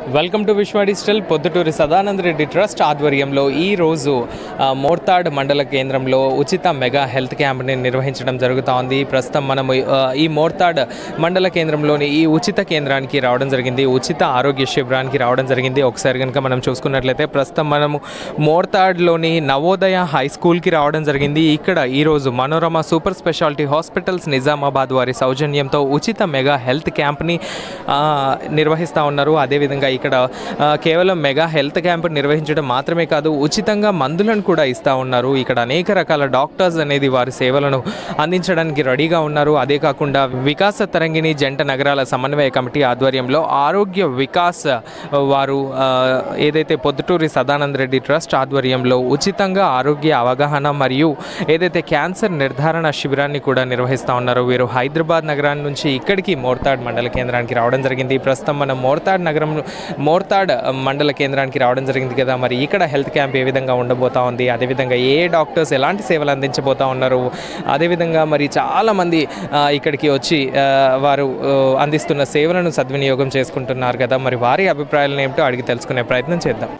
Welcome to Vishwa digital Podduturi Sadananda Reddy trust ఆధ్వర్యంలో ఈ రోజు ఆ, మోర్తాడ్ మండల కేంద్రంలో ఉచిత మెగా హెల్త్ క్యాంప్ని నిర్వహించడం జరుగుతూ ఉంది ప్రస్తుతం మనము ఆ, ఈ మోర్తాడ్ మండల కేంద్రంలోని ఈ ఉచిత కేంద్రానికి రావడం జరిగింది ఉచిత ఆరోగ్య శిబిరానికి రావడం జరిగింది ఒకసారి కనుక మనం చూసుకున్నట్లయితే ప్రస్తుతం మనము మోర్తాడ్లోని నవోదయ హై స్కూల్కి రావడం జరిగింది ఇక్కడ ఈరోజు Manorama super speciality hospitals Nizamabad వారి సౌజన్యంతో ఉచిత మెగా హెల్త్ క్యాంప్ని ఆ, నిర్వహిస్తూ ఉన్నారు అదేవిధంగా ఇక్కడ ఆ, కేవలం మెగా హెల్త్ క్యాంప్ నిర్వహించడం మాత్రమే కాదు ఉచితంగా మందులను కూడా ఇస్తూ ఉన్నారు ఇక్కడ అనేక రకాల డాక్టర్స్ అనేది వారి సేవలను అందించడానికి రెడీగా ఉన్నారు అదే కాకుండా వికాస తరంగిణి జంట నగరాల సమన్వయ కమిటీ ఆధ్వర్యంలో ఆరోగ్య వికాస్ వారు ఆ, ఏదైతే పొద్దుటూరి సదానంద రెడ్డి ట్రస్ట్ ఆధ్వర్యంలో ఉచితంగా ఆరోగ్య అవగాహన మరియు ఏదైతే క్యాన్సర్ నిర్ధారణ శిబిరాన్ని కూడా నిర్వహిస్తూ ఉన్నారు వీరు హైదరాబాద్ నగరాన్ని నుంచి ఇక్కడికి మోర్తాడ్ మండల కేంద్రానికి రావడం జరిగింది ప్రస్తుతం మనం మోర్తాడ్ నగరం మోర్తాడ్ మండల కేంద్రానికి రావడం జరిగింది కదా మరి ఇక్కడ హెల్త్ క్యాంప్ ఏ విధంగా ఉండబోతా ఉంది అదేవిధంగా ఏ డాక్టర్స్ ఎలాంటి సేవలు అందించబోతా ఉన్నారు అదేవిధంగా మరి చాలామంది ఆ, ఇక్కడికి వచ్చి ఆ, వారు ఆ, అందిస్తున్న సేవలను సద్వినియోగం చేసుకుంటున్నారు కదా మరి వారి అభిప్రాయాలను ఏమిటో అడిగి తెలుసుకునే ప్రయత్నం చేద్దాం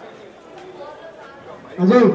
అజయ్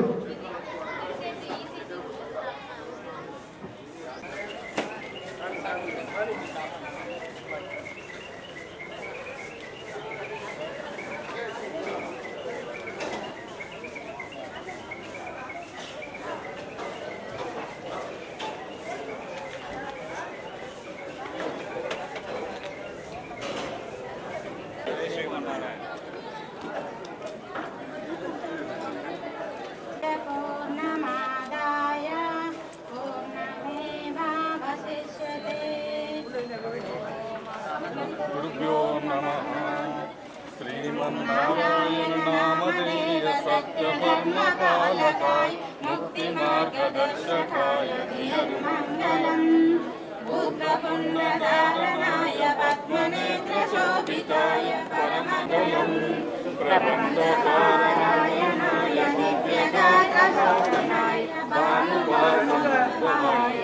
पूर्णमादाय पूर्णमेवावशिष्यते गुरुभ्यो नमः श्रीमन्नारायण नामधेय सत्यकर्मपालकाय मुक्तिमार्गदर्शकाय मङ्गलम् बुद्धपुण्यधारणाय पद्मनेत्रशोभिताय परमदयम् प्रबन्धकारणाय दिव्यगात्रशोभनाय भानुवासमुद्भवाय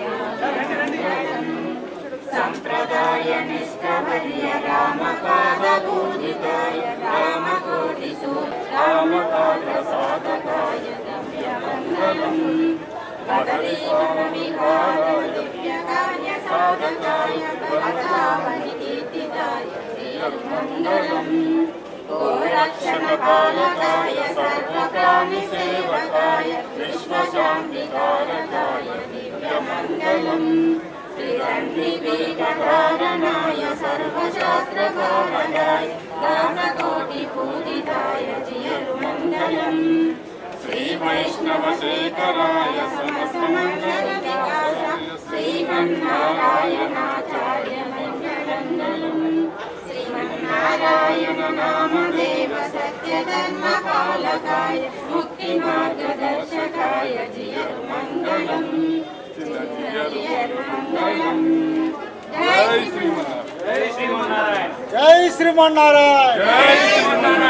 सम्प्रदाय निष्ठवर्य रामपादपूजिताय रामकोटिसु रामकार्यसाधकाय गम्यमङ्गलम् बदरीविहाराय दिव्यकार्यसाधकाय भगवतावनिकीर्तिताय श्रीमङ्गलम् गोरक्षणपालकाय सर्वप्राणिसेवकाय विश्वशान्तिकारकाय दिव्यमङ्गलम् श्रीरन्निवेदधारणाय सर्वशास्त्रकारणाय दानकोटिपूजिताय जियर्मङ्गलम् श्रीवैष्णवशेखराय समस्तमङ्गलविकास श्रीमन्नारायणाचार्य मङ्गलम् श्रीमन्नारायण नामदेव सत्यधर्मपालकाय मुक्तिमार्गदर्शकाय जियर्मङ्गलम् जियर्मङ्गलम् जय श्रीमन्नारायण జై శ్రీమన్నారాయణ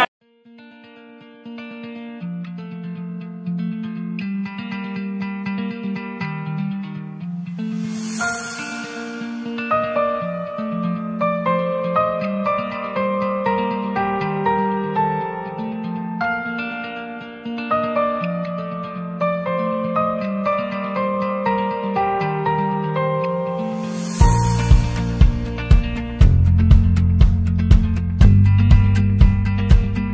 శ్రీ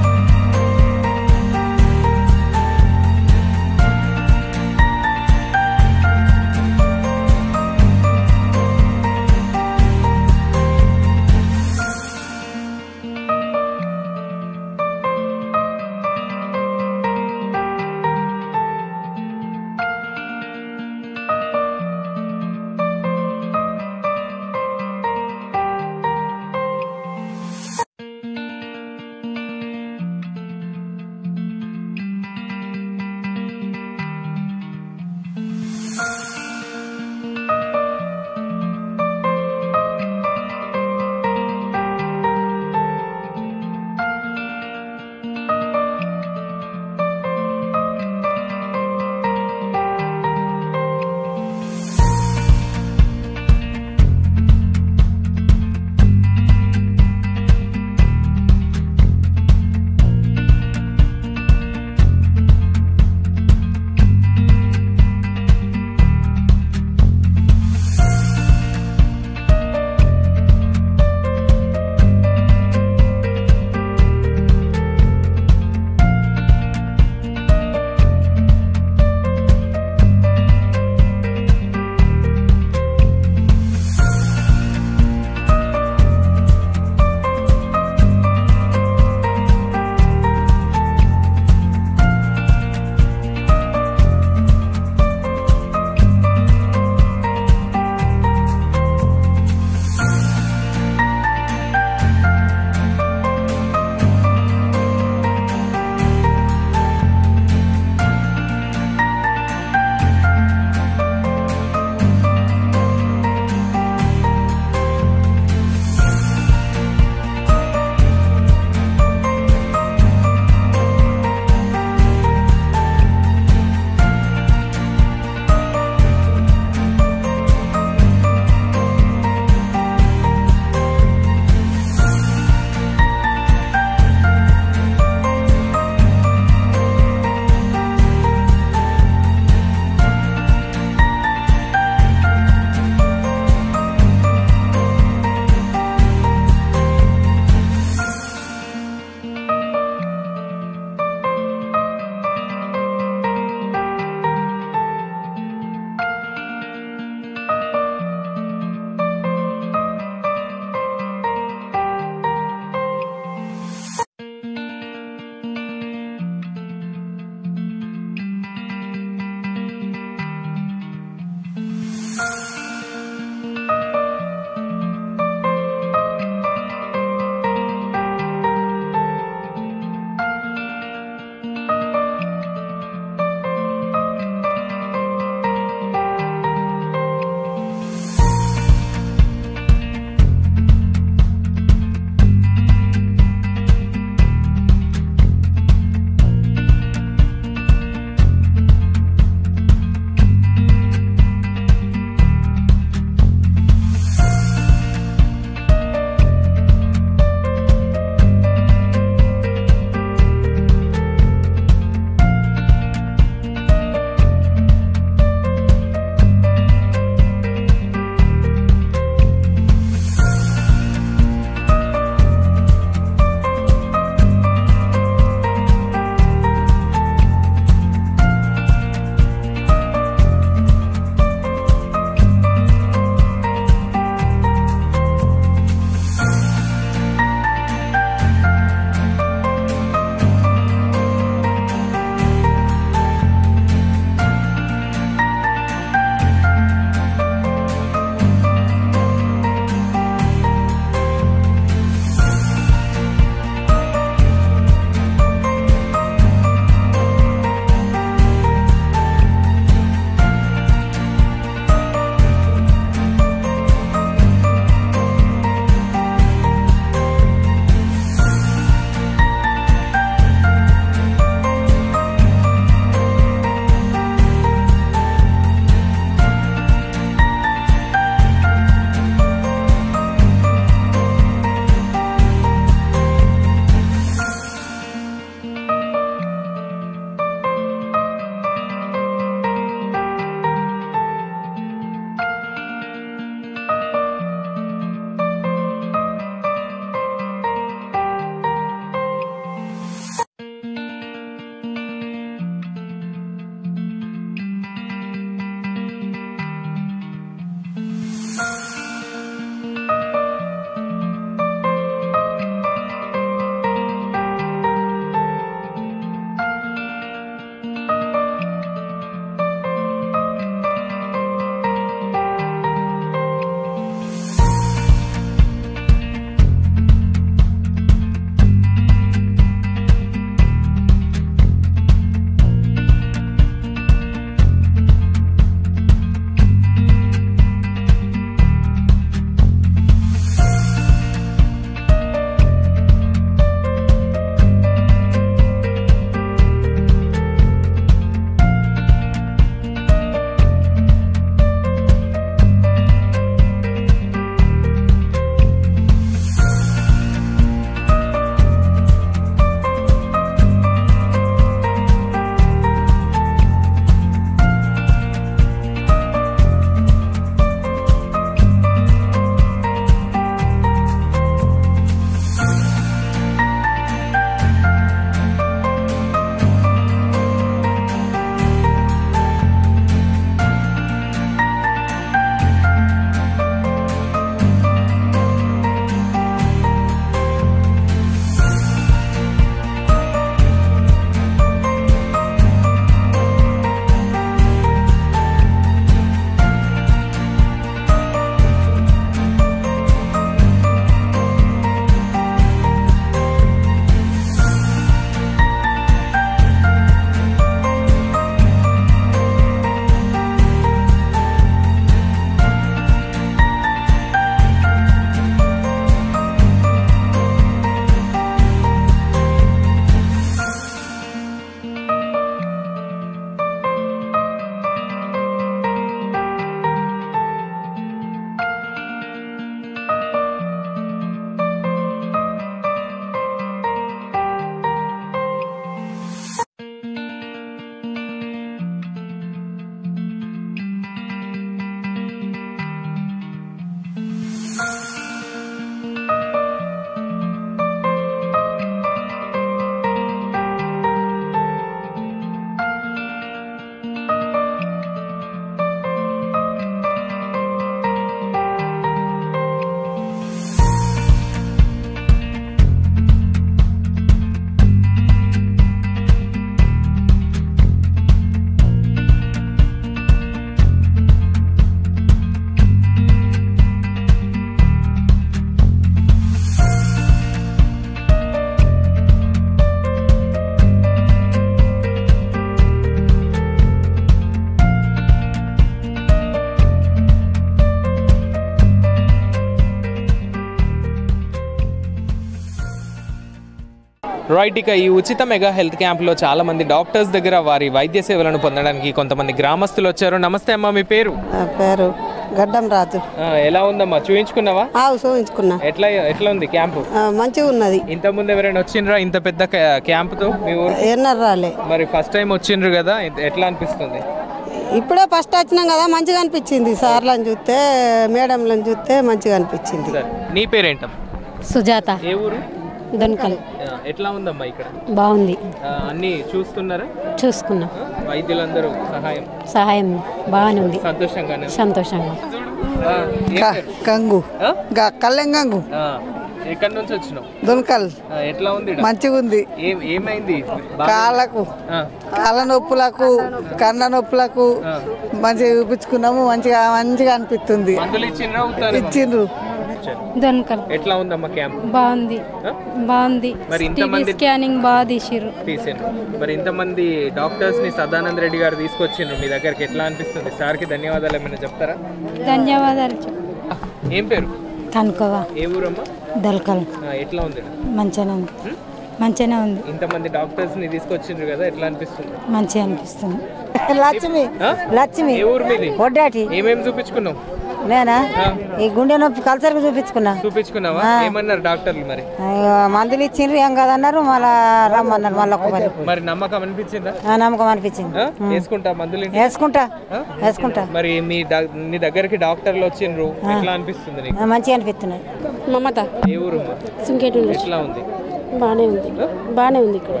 రైట్ ఇక ఈ ఉచిత మెగా హెల్త్ క్యాంప్లో చాలా మంది డాక్టర్స్ దగ్గర వారి వైద్య సేవలను పొందడానికి కొంతమంది గ్రామస్తులు వచ్చారు నమస్తే అమ్మా మీ పేరు నా పేరు గడ్డం రాజు ఆ, ఎలా ఉందమ్మా చూయించుకున్నావా ఆవు చూపించుకున్నా ఎట్లా ఎట్లా ఉంది క్యాంపు ఆ, మంచిగా ఉన్నది ఇంత ముందు ఎవరైనా వచ్చిండ్రా ఇంత పెద్ద క్యా- క్యాంపుతో మీ ఊరు ఎన్నర్ రాలే మరి ఫస్ట్ టైం వచ్చిండ్రు కదా ఎట్- ఎట్లా అనిపిస్తుంది ఇప్పుడే ఫస్ట్ వచ్చినాం కదా మంచిగా అనిపించింది సార్లను చూస్తే మేడంలను చూస్తే మంచిగా అనిపించింది సరే నీ పేరేంటమ్మా సుజాత ఏ ఊరు దొనకల్ ఆ, ఎట్లా ఉందమ్మా ఇక్కడ బాగుంది ఆ, అన్నీ చూస్తున్నారా చూసుకున్నాం ఆ, వైద్యులందరూ సహాయం సహాయం బాగానే ఉంది సంతోషంగానే ఉంది. సంతోషంగా ఆ, ఏం పేరు? గంగు ఆ? కళ్యాణ్ గంగు ఆ, ఎక్కడి నుంచి వచ్చినావు దొనకల్ ఆ, ఎట్లా ఉంది ఈడ? మంచిగా ఉంది ఏం ఏమైంది బాగా- కాళ్ళకు ఆ, కాళ్ళ నొప్పులకు కన్న నొప్పులకు ఆ. మంచిగా చూపించుకున్నాము మంచిగా మంచిగా అనిపిస్తుంది మందులు ఇచ్చిండ్రా అవుతారు ఇచ్చిండ్రు దొనకల్ ఎట్లా ఉందమ్మా క్యాంప్ బాగుంది ఆ? బాగుంది మరి ఇంతమంది స్కానింగ్ బాగా తీసిర్రు తీసిండ్రు మరి ఇంతమంది డాక్టర్స్ ని సదానంద రెడ్డి గారు తీసుకొచ్చిండ్రు మీ దగ్గరికి ఎట్లా అనిపిస్తుంది సార్కి ధన్యవాదాలు ఏమైనా చెప్తారా ధన్యవాదాలు ఆ, ఏం పేరు కనుకోవా ఏ ఊరమ్మా దొలకల్ ఆ, ఎట్లా ఉంది ఈడ? మంచిగానే ఉంది మంచిగానే ఉంది ఇంతమంది డాక్టర్స్ ని తీసుకొచ్చిండ్రు కదా ఎట్లా అనిపిస్తుంది మంచిగా అనిపిస్తుంది లక్ష్మి ఆ? లక్ష్మి ఏ ఊరు మీది వడ్డాటి ఏమేమి చూపించుకున్నావు నేనా ఆ, ఈ గుండె నొప్పి కల్చర్కి చూపించుకున్నా చూపించుకున్నావా ఏమన్నారు డాక్టర్లు మరి మందులు ఇచ్చిండ్రు ఏం కాదన్నారు మళ్ళా రమ్మన్నారు మళ్ళీ ఒక పని మరి నమ్మకం అనిపించిందా ఆ, నమ్మకం అనిపించింది ఆ? వేసుకుంటా మందులు ఇంటి- వేసుకుంటా ఆ? వేసుకుంటా మరి మీ డా- నీ దగ్గరికి డాక్టర్లు వచ్చిండ్రు ఎట్లా అనిపిస్తుంది నీకు ఆ, మంచిగా అనిపిస్తున్నాయి మమత ఏ ఊరు సింకేట్ ఎట్లా ఉంది బాగానే ఉంది బాగానే ఉంది ఇక్కడ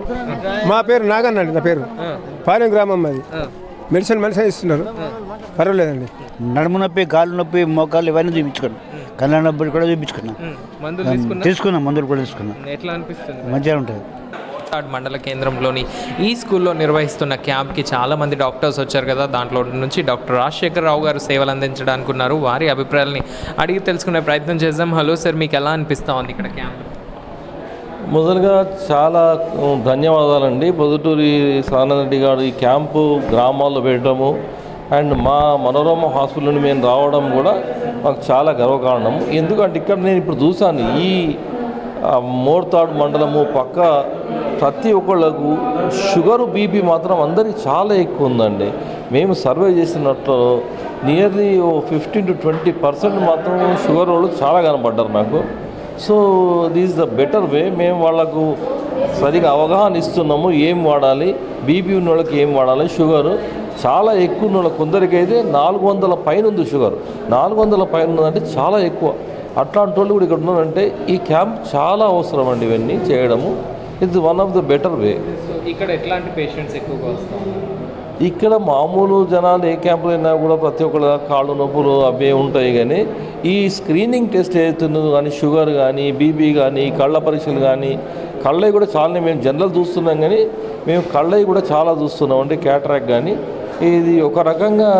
మా పేరు నాగన్న అండి నా పేరు ఆ, పాలెం గ్రామం మాది ఆ, మెడిసిన్ మెడిసిన్ ఇస్తున్నారు పర్వాలేదండి నడుము నొప్పి కాళ్ళు నొప్పి మోకాళ్ళు ఇవన్నీ చూపించుకున్నాం కళ్ళ నొప్పి కూడా చూపించుకున్నాం ఉమ్, మందులు తీసుకున్నా తీసుకున్నాం మందులు కూడా తీసుకున్నాం ఎట్లా అనిపిస్తుంది మంచిగా ఉంటుంది తాడ్ మండల కేంద్రంలోని ఈ స్కూల్లో నిర్వహిస్తున్న క్యాంప్కి చాలా మంది డాక్టర్స్ వచ్చారు కదా దాంట్లో నుంచి డాక్టర్ రాజశేఖర్ రావు గారు సేవలు అందించడానికి ఉన్నారు వారి అభిప్రాయాలని అడిగి తెలుసుకునే ప్రయత్నం చేద్దాం హలో సార్ మీకు ఎలా అనిపిస్తా ఉంది ఇక్కడ క్యాంప్ మొదలుగా చాలా ఉమ్, ధన్యవాదాలండి పొద్దుటూరి సానందరెడ్డి గారు ఈ క్యాంపు గ్రామాల్లో పెట్టడము అండ్ మా మనోరమ హాస్పిటల్ నుండి మేము రావడం కూడా మాకు చాలా గర్వకారణం ఎందుకంటే ఇక్కడ నేను ఇప్పుడు చూశాను ఈ ఆ, మోర్తాడు మండలము పక్క ప్రతి ఒక్కళ్ళకు షుగరు బీపీ మాత్రం అందరికీ చాలా ఎక్కువ ఉందండి మేము సర్వే చేసినట్లు నియర్లీ ఓ ఫిఫ్టీన్ టు ట్వంటీ పర్సెంట్ మాత్రం షుగర్ వాళ్ళు చాలా కనపడ్డారు నాకు so this the better way మేము వాళ్ళకు సరిగా అవగాహన ఇస్తున్నాము ఏం వాడాలి బీపీ ఉన్న వాళ్ళకి ఏం వాడాలి షుగర్ చాలా ఎక్కువ ఉన్న వాళ్ళకి కొందరికైతే నాలుగు వందల పైన ఉంది షుగర్ నాలుగు వందల పైన ఉన్నదంటే చాలా ఎక్కువ అట్లాంటి వాళ్ళు కూడా ఇక్కడ ఉన్నారంటే ఈ క్యాంప్ చాలా అవసరం అండి ఇవన్నీ చేయడము ఇది one of the better way ఇక్కడ ఎట్లాంటి పేషెంట్స్ ఎక్కువగా వస్తాం ఇక్కడ మామూలు జనాలు ఏ క్యాంపులో అయినా కూడా ప్రతి ఒక్కళ్ళ కాళ్ళు నొప్పులు అవే ఉంటాయి కానీ ఈ స్క్రీనింగ్ టెస్ట్ ఏదైతున్నదో కానీ షుగర్ కానీ బీపీ కానీ కళ్ళ పరీక్షలు కానీ కళ్ళవి కూడా చాలా మేము జనరల్ చూస్తున్నాం కానీ మేము కళ్ళవి కూడా చాలా చూస్తున్నాం అంటే క్యాటరాక్ కానీ ఇది ఒక రకంగా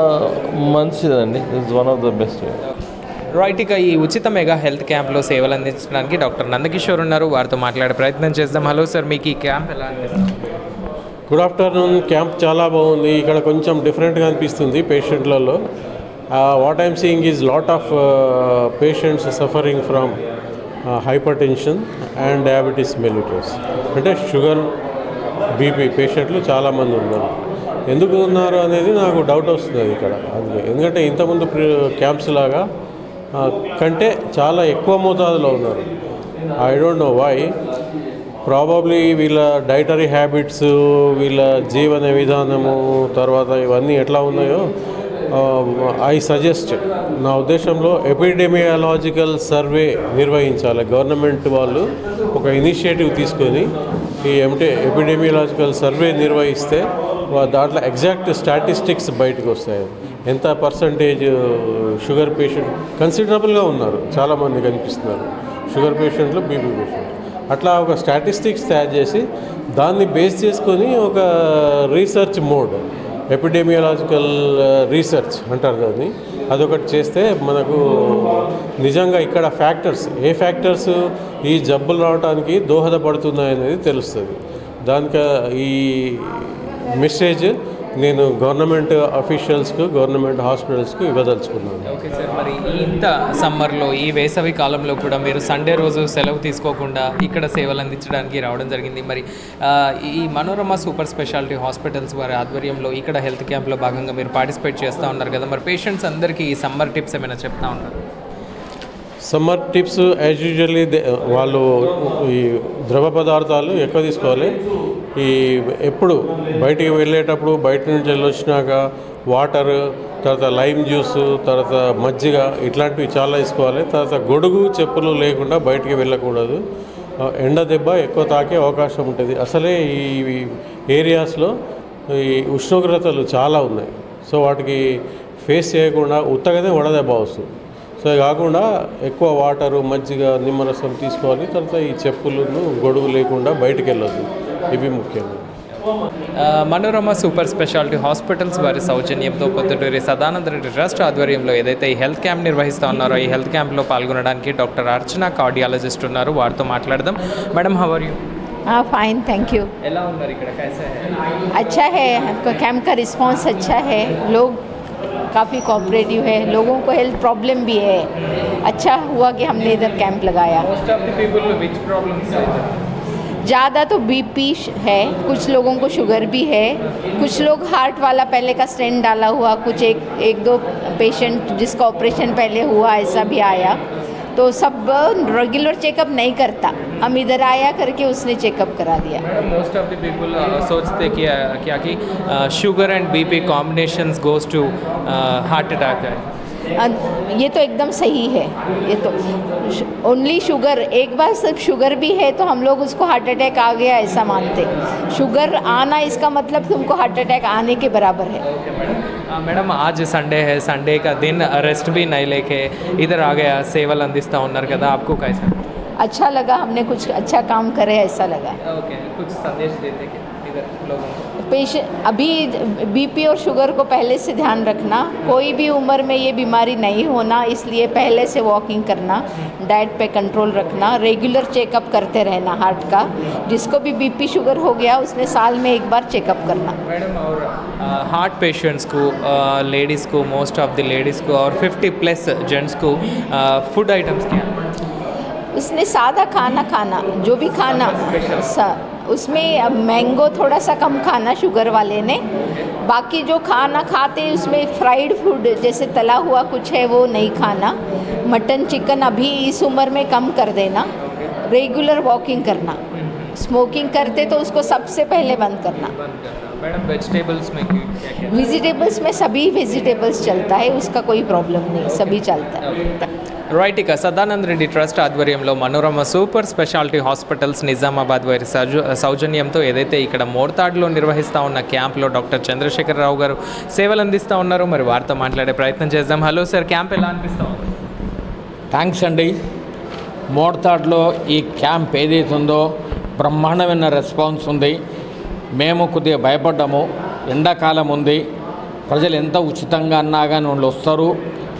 మంచిదండి it's one of the best right ఇక ఈ ఉచిత మెగా హెల్త్ క్యాంప్లో సేవలు అందించడానికి డాక్టర్ నందకిషోర్ ఉన్నారు వారితో మాట్లాడే ప్రయత్నం చేద్దాం హలో సార్ మీకు ఈ క్యాంప్ ఎలా అనిపిస్తుంది గుడ్ ఆఫ్టర్నూన్ క్యాంప్ చాలా బాగుంది ఇక్కడ కొంచెం డిఫరెంట్గా అనిపిస్తుంది పేషెంట్లలో what I'm seeing is lot of patients suffering from hypertension and diabetes mellitus అంటే షుగర్ బీపీ పేషెంట్లు చాలామంది ఉన్నారు ఎందుకు ఉన్నారు అనేది నాకు డౌట్ వస్తుంది ఇక్కడ అందుకే ఎందుకంటే ఇంతకుముందు క్యాంప్స్ లాగా ఆ, కంటే చాలా ఎక్కువ మోతాదులో ఉన్నారు I don't know why probably వీళ్ళ డైటరీ హ్యాబిట్స్ వీళ్ళ జీవన విధానము తర్వాత ఇవన్నీ ఎట్లా ఉన్నాయో ఐ సజెస్ట్ నా ఉద్దేశంలో ఎపిడెమియాలజికల్ సర్వే నిర్వహించాలి గవర్నమెంట్ వాళ్ళు ఒక ఇనిషియేటివ్ తీసుకొని ఈ ఎంటే ఎపిడెమియాలజికల్ సర్వే నిర్వహిస్తే వా- దాంట్లో ఎగ్జాక్ట్ స్టాటిస్టిక్స్ బయటకు వస్తాయి ఎంత పర్సంటేజ్ షుగర్ పేషెంట్ కన్సిడరబుల్గా ఉన్నారు చాలామంది కనిపిస్తున్నారు షుగర్ పేషెంట్లు బీపీ పేషెంట్ అట్లా ఒక స్టాటిస్టిక్స్ తయారు చేసి దాన్ని బేస్ చేసుకొని ఒక రీసెర్చ్ మోడ్ ఎపిడెమియాలజికల్ రీసెర్చ్ అంటారు దాన్ని అదొకటి చేస్తే మనకు నిజంగా ఇక్కడ ఫ్యాక్టర్స్ ఏ ఫ్యాక్టర్స్ ఈ జబ్బులు రావడానికి దోహదపడుతున్నాయి అనేది తెలుస్తుంది దానికి ఈ మెసేజ్ నేను గవర్నమెంట్ అఫీషియల్స్కు గవర్నమెంట్ హాస్పిటల్స్కు ఇవ్వదలుచుకున్నాను ఓకే సార్ మరి ఇంత సమ్మర్లో ఈ వేసవి కాలంలో కూడా మీరు సండే రోజు సెలవు తీసుకోకుండా ఇక్కడ సేవలు అందించడానికి రావడం జరిగింది మరి ఆ, ఈ మనోరమ సూపర్ స్పెషాలిటీ హాస్పిటల్స్ వారి ఆధ్వర్యంలో ఇక్కడ హెల్త్ క్యాంప్లో భాగంగా మీరు పార్టిసిపేట్ చేస్తూ ఉన్నారు కదా మరి పేషెంట్స్ అందరికీ ఈ సమ్మర్ టిప్స్ ఏమైనా చెప్తా ఉన్నారు సమ్మర్ టిప్స్ యాజ్ యూజువల్లీ వాళ్ళు ఈ ద్రవ పదార్థాలు ఎక్కువ తీసుకోవాలి ఈ ఎప్పుడు బయటికి వెళ్ళేటప్పుడు బయట నుంచి వెళ్ళి వచ్చినాక వాటర్ తర్వాత లైమ్ జ్యూస్ తర్వాత మజ్జిగ ఇట్లాంటివి చాలా తీసుకోవాలి తర్వాత గొడుగు చెప్పులు లేకుండా బయటికి వెళ్ళకూడదు ఆ, ఎండ దెబ్బ ఎక్కువ తాకే అవకాశం ఉంటుంది అసలే ఈ ఏరియాస్లో ఈ ఉష్ణోగ్రతలు చాలా ఉన్నాయి సో వాటికి ఫేస్ చేయకుండా ఉత్తగానే వడదెబ్బ వస్తుంది సో ఇది కాకుండా ఎక్కువ వాటరు మజ్జిగ నిమ్మరసం తీసుకోవాలి తర్వాత ఈ చెప్పులను గొడుగు లేకుండా బయటికి వెళ్ళొద్దు ఇవి ముఖ్యంగా ఆ, మనోరమ సూపర్ స్పెషాలిటీ హాస్పిటల్స్ వారి సౌజన్యంతో పొద్దుటూరి సదానంద రెడ్డి ట్రస్ట్ ఆధ్వర్యంలో ఏదైతే ఈ హెల్త్ క్యాంప్ నిర్వహిస్తూ ఉన్నారో ఈ హెల్త్ క్యాంప్లో పాల్గొనడానికి డాక్టర్ అర్చన కార్డియాలజిస్ట్ ఉన్నారు వారితో మాట్లాడదాం మేడం హవర్ యూ हाँ फाइन थैंक यू ఎలా ఉన్నారు ఇక్కడ కైసే अच्छा है आपका कैंप का रिस्पांस अच्छा है लोग काफ़ी कोऑपरेटिव है लोगों को हेल्थ प्रॉब्लम भी है अच्छा हुआ कि हमने इधर कैंप लगाया most of the people which problems ज़्यादा तो बीपी है कुछ लोगों को शुगर भी है कुछ लोग हार्ट वाला पहले का स्टेंट डाला हुआ कुछ एक एक दो पेशेंट जिसका ऑपरेशन पहले हुआ ऐसा भी आया तो सब रेगुलर चेकअप नहीं करता हम इधर आया करके उसने चेकअप करा दिया मोस्ट ऑफ द पीपल सोचते कि क्या कि sugar and BP combinations goes to heart attack है अ, ये तो एकदम सही है ये तो ओनली शुगर एक बार सिर्फ शुगर भी है तो हम लोग उसको हार्ट अटैक आ गया ऐसा मानते शुगर आना इसका मतलब तुमको हार्ट अटैक आने के बराबर है आ, मैडम आज संडे है संडे का दिन रेस्ट भी नहीं लेके इधर आ गया सेवल अंदिस्ता उन्नर कदा आपको कैसा अच्छा लगा हमने कुछ अच्छा काम करे ऐसा लगा ओके कुछ संदेश देते कि इधर लोगों को पेशेंट अभी बीपी और शुगर को पहले से ध्यान रखना कोई भी उम्र में ये बीमारी नहीं होना इसलिए पहले से वॉकिंग करना डाइट पे कंट्रोल रखना रेगुलर चेकअप करते रहना हार्ट का जिसको भी बीपी शुगर हो गया उसने साल में एक बार चेकअप करना मैडम और हार्ट पेशेंट्स को लेडीज़ को मोस्ट ऑफ द लेडीज़ को और 50 प्लस जेंट्स को फूड आइटम्स क्या उसने सादा खाना खाना जो भी खाना सा- उसमें अब मैंगो थोड़ा सा कम खाना शुगर वाले ने बाकी जो खाना खाते उसमें फ्राइड फूड जैसे तला हुआ कुछ है वो नहीं खाना मटन चिकन अभी इस उम्र में कम कर देना रेगुलर वॉकिंग करना स्मोकिंग करते तो उसको सबसे पहले बंद करना मैडम वेजिटेबल्स में क्या क्या वेजिटेबल्स में सभी वेजिटेबल्स चलता है उसका कोई प्रॉब्लम नहीं सभी चलता है రైట్ ఇక సదానంద్ రెడ్డి ట్రస్ట్ ఆధ్వర్యంలో Manorama super speciality hospitals Nizamabad వారి సౌజ సౌజన్యంతో ఏదైతే ఇక్కడ మోర్తాడ్లో నిర్వహిస్తూ ఉన్న క్యాంప్లో డాక్టర్ చంద్రశేఖరరావు గారు సేవలు అందిస్తూ ఉన్నారు మరి వారితో మాట్లాడే ప్రయత్నం చేద్దాం హలో సార్ క్యాంప్ ఎలా అనిపిస్తూ ఉంది థ్యాంక్స్ అండి మోర్తాడ్లో ఈ క్యాంప్ ఏదైతే ఉందో బ్రహ్మాండమైన రెస్పాన్స్ ఉంది మేము కొద్దిగా భయపడ్డాము ఎండాకాలం ఉంది ప్రజలు ఎంత ఉచితంగా అన్నా కానీ వాళ్ళు వస్తారు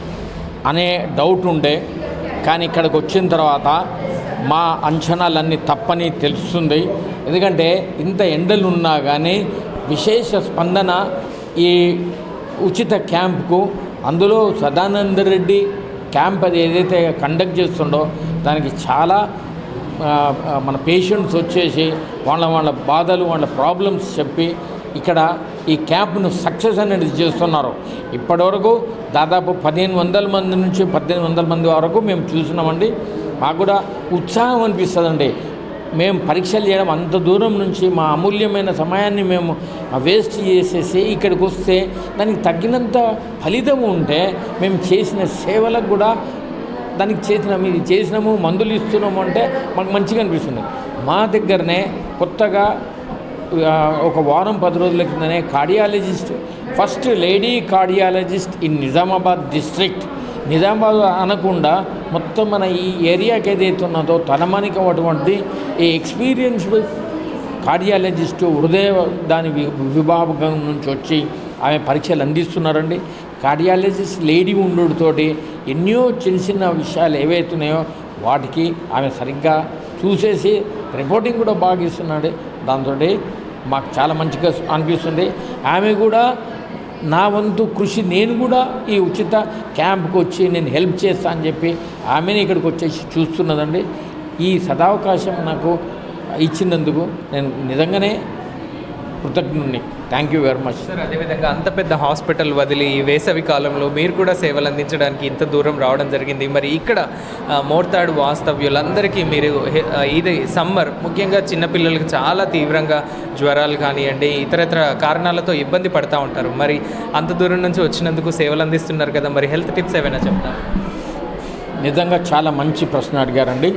అనే డౌట్ ఉండే కానీ ఇక్కడికి వచ్చిన తర్వాత మా అంచనాలన్నీ తప్పని తెలుస్తుంది ఎందుకంటే ఇంత ఎండలు ఉన్నా కానీ విశేష స్పందన ఈ ఉచిత క్యాంప్కు అందులో సదానంద రెడ్డి క్యాంప్ అది ఏదైతే కండక్ట్ చేస్తుండో దానికి చాలా ఆ, ఆ, మన పేషెంట్స్ వచ్చేసి వాళ్ళ వాళ్ళ బాధలు వాళ్ళ ప్రాబ్లమ్స్ చెప్పి ఇక్కడ ఈ క్యాంప్ను సక్సెస్ అనేది చేస్తున్నారు ఇప్పటివరకు దాదాపు పదిహేను వందల మంది నుంచి పద్దెనిమిది వందల మంది వరకు మేము చూసినామండి మాకు కూడా ఉత్సాహం అనిపిస్తుందండి మేము పరీక్షలు చేయడం అంత దూరం నుంచి మా అమూల్యమైన సమయాన్ని మేము వేస్ట్ చేసేసి ఇక్కడికి వస్తే దానికి తగినంత ఫలితం ఉంటే మేము చేసిన సేవలకు కూడా దానికి చేసిన మీరు చేసినాము మందులు ఇస్తున్నాము అంటే మాకు మంచిగా అనిపిస్తుంది మా దగ్గరనే కొత్తగా ఆ, ఒక వారం పది రోజుల కిందనే cardiologist first lady cardiologist in Nizamabad district Nizamabad అనకుండా మొత్తం మన ఈ ఏరియాకి ఏదైతే ఉన్నదో తలమానికం అటువంటి ఈ ఎక్స్పీరియన్స్డ్ కార్డియాలజిస్టు హృదయ దాని వి- విభాగం నుంచి వచ్చి ఆమె పరీక్షలు అందిస్తున్నారండి కార్డియాలజిస్ట్ లేడీ ఉండుతోటి ఎన్నో చిన్న చిన్న విషయాలు ఏవైతున్నాయో వాటికి ఆమె సరిగ్గా చూసేసి రిపోర్టింగ్ కూడా బాగా ఇస్తున్నాడు దాంతో మాకు చాలా మంచిగా అనిపిస్తుంది ఆమె కూడా నా వంతు కృషి నేను కూడా ఈ ఉచిత క్యాంప్కి వచ్చి నేను హెల్ప్ చేస్తా అని చెప్పి ఆమెనే ఇక్కడికి వచ్చేసి చూస్తున్నదండి ఈ సదావకాశం నాకు ఇచ్చినందుకు నేను నిజంగానే కృతజ్ఞుడిని thank you very much sir అదేవిధంగా అంత పెద్ద హాస్పిటల్ వదిలి ఈ వేసవి కాలంలో మీరు కూడా సేవలు అందించడానికి ఇంత దూరం రావడం జరిగింది మరి ఇక్కడ ఆ, మోర్తాడు వాస్తవ్యులందరికీ మీరు హె- ఆ, ఇది సమ్మర్ ముఖ్యంగా చిన్నపిల్లలకు చాలా తీవ్రంగా జ్వరాలు కానివ్వండి ఇతరత్ర కారణాలతో ఇబ్బంది పడతా ఉంటారు మరి అంత దూరం నుంచి వచ్చినందుకు సేవలు అందిస్తున్నారు కదా మరి హెల్త్ టిప్స్ ఏమైనా చెప్తారు నిజంగా చాలా మంచి ప్రశ్న అడిగారండి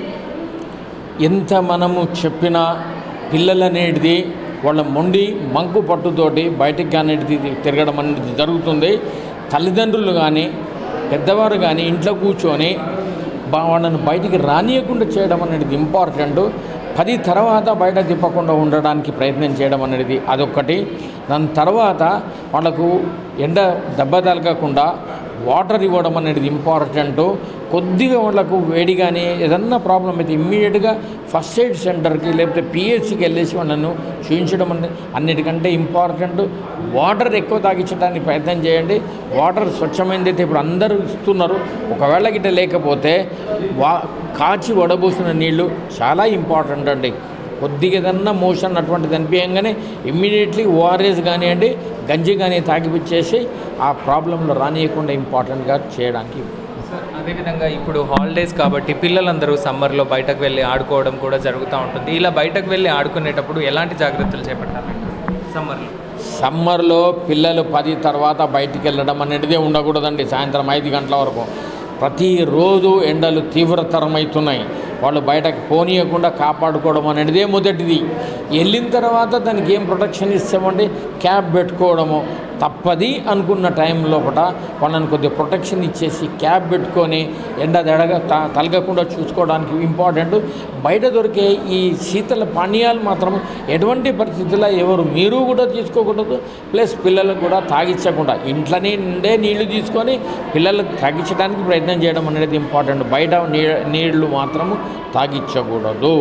ఎంత మనము చెప్పినా పిల్లలనేటిది వాళ్ళ మొండి మంకు పట్టుతోటి బయటికి అనేది తిరగడం అనేది జరుగుతుంది తల్లిదండ్రులు కానీ పెద్దవారు కానీ ఇంట్లో కూర్చొని బా- వాళ్ళని బయటికి రానియకుండా చేయడం అనేది ఇంపార్టెంట్ పది తర్వాత బయట తిప్పకుండా ఉండడానికి ప్రయత్నం చేయడం అనేది అదొక్కటి దాని తర్వాత వాళ్ళకు ఎండ దెబ్బ తలగకుండా వాటర్ ఇవ్వడం అనేది ఇంపార్టెంట్ కొద్దిగా వాళ్ళకు వేడి కానీ ఏదన్నా ప్రాబ్లం అయితే ఇమ్మీడియట్గా ఫస్ట్ ఎయిడ్ సెంటర్కి లేకపోతే పిహెచ్సికి వెళ్ళేసి వాళ్ళను చూపించడం అనేది అన్నిటికంటే ఇంపార్టెంట్ వాటర్ ఎక్కువ తాగించడానికి ప్రయత్నం చేయండి వాటర్ స్వచ్ఛమైనది అయితే ఇప్పుడు అందరూ ఇస్తున్నారు ఒకవేళ గిట్ట లేకపోతే వా కాచి వడబోసిన నీళ్లు చాలా ఇంపార్టెంట్ అండి కొద్దిగా ఏదన్నా మోషన్ అటువంటిది అనిపించగానే ఇమ్మీడియట్లీ ఓఆర్ఎస్ కానివ్వండి గంజి కానీ తాగిపిచ్చేసి ఆ ప్రాబ్లంలో రానియకుండా ఇంపార్టెంట్గా చేయడానికి సార్ అదేవిధంగా ఇప్పుడు హాలిడేస్ కాబట్టి పిల్లలందరూ సమ్మర్లో బయటకు వెళ్ళి ఆడుకోవడం కూడా జరుగుతూ ఉంటుంది ఇలా బయటకు వెళ్ళి ఆడుకునేటప్పుడు ఎలాంటి జాగ్రత్తలు చేపట్టాలి సమ్మర్లో సమ్మర్లో పిల్లలు పది తర్వాత బయటికి వెళ్ళడం అనేటిదే ఉండకూడదండి సాయంత్రం ఐదు గంటల వరకు ప్రతిరోజు ఎండలు తీవ్రతరమవుతున్నాయి వాళ్ళు బయటకు పోనీయకుండా కాపాడుకోవడం అనేటిదే మొదటిది వెళ్ళిన తర్వాత దానికి ఏం ప్రొటెక్షన్ ఇస్తామండి క్యాప్ పెట్టుకోవడము తప్పది అనుకున్న టైం లోపల వాళ్ళని కొద్దిగా ప్రొటెక్షన్ ఇచ్చేసి క్యాప్ పెట్టుకొని ఎండ దడగా త- తలగకుండా చూసుకోవడానికి ఇంపార్టెంట్ బయట దొరికే ఈ శీతల పానీయాలు మాత్రం ఎటువంటి పరిస్థితుల్లో ఎవరు మీరు కూడా తీసుకోకూడదు ప్లస్ పిల్లలకు కూడా తాగించకుండా ఇంట్లోనే నిండే నీళ్లు తీసుకొని పిల్లలకు తాగించడానికి ప్రయత్నం చేయడం అనేది ఇంపార్టెంట్ బయట నీ నీళ్లు మాత్రము తాగించకూడదు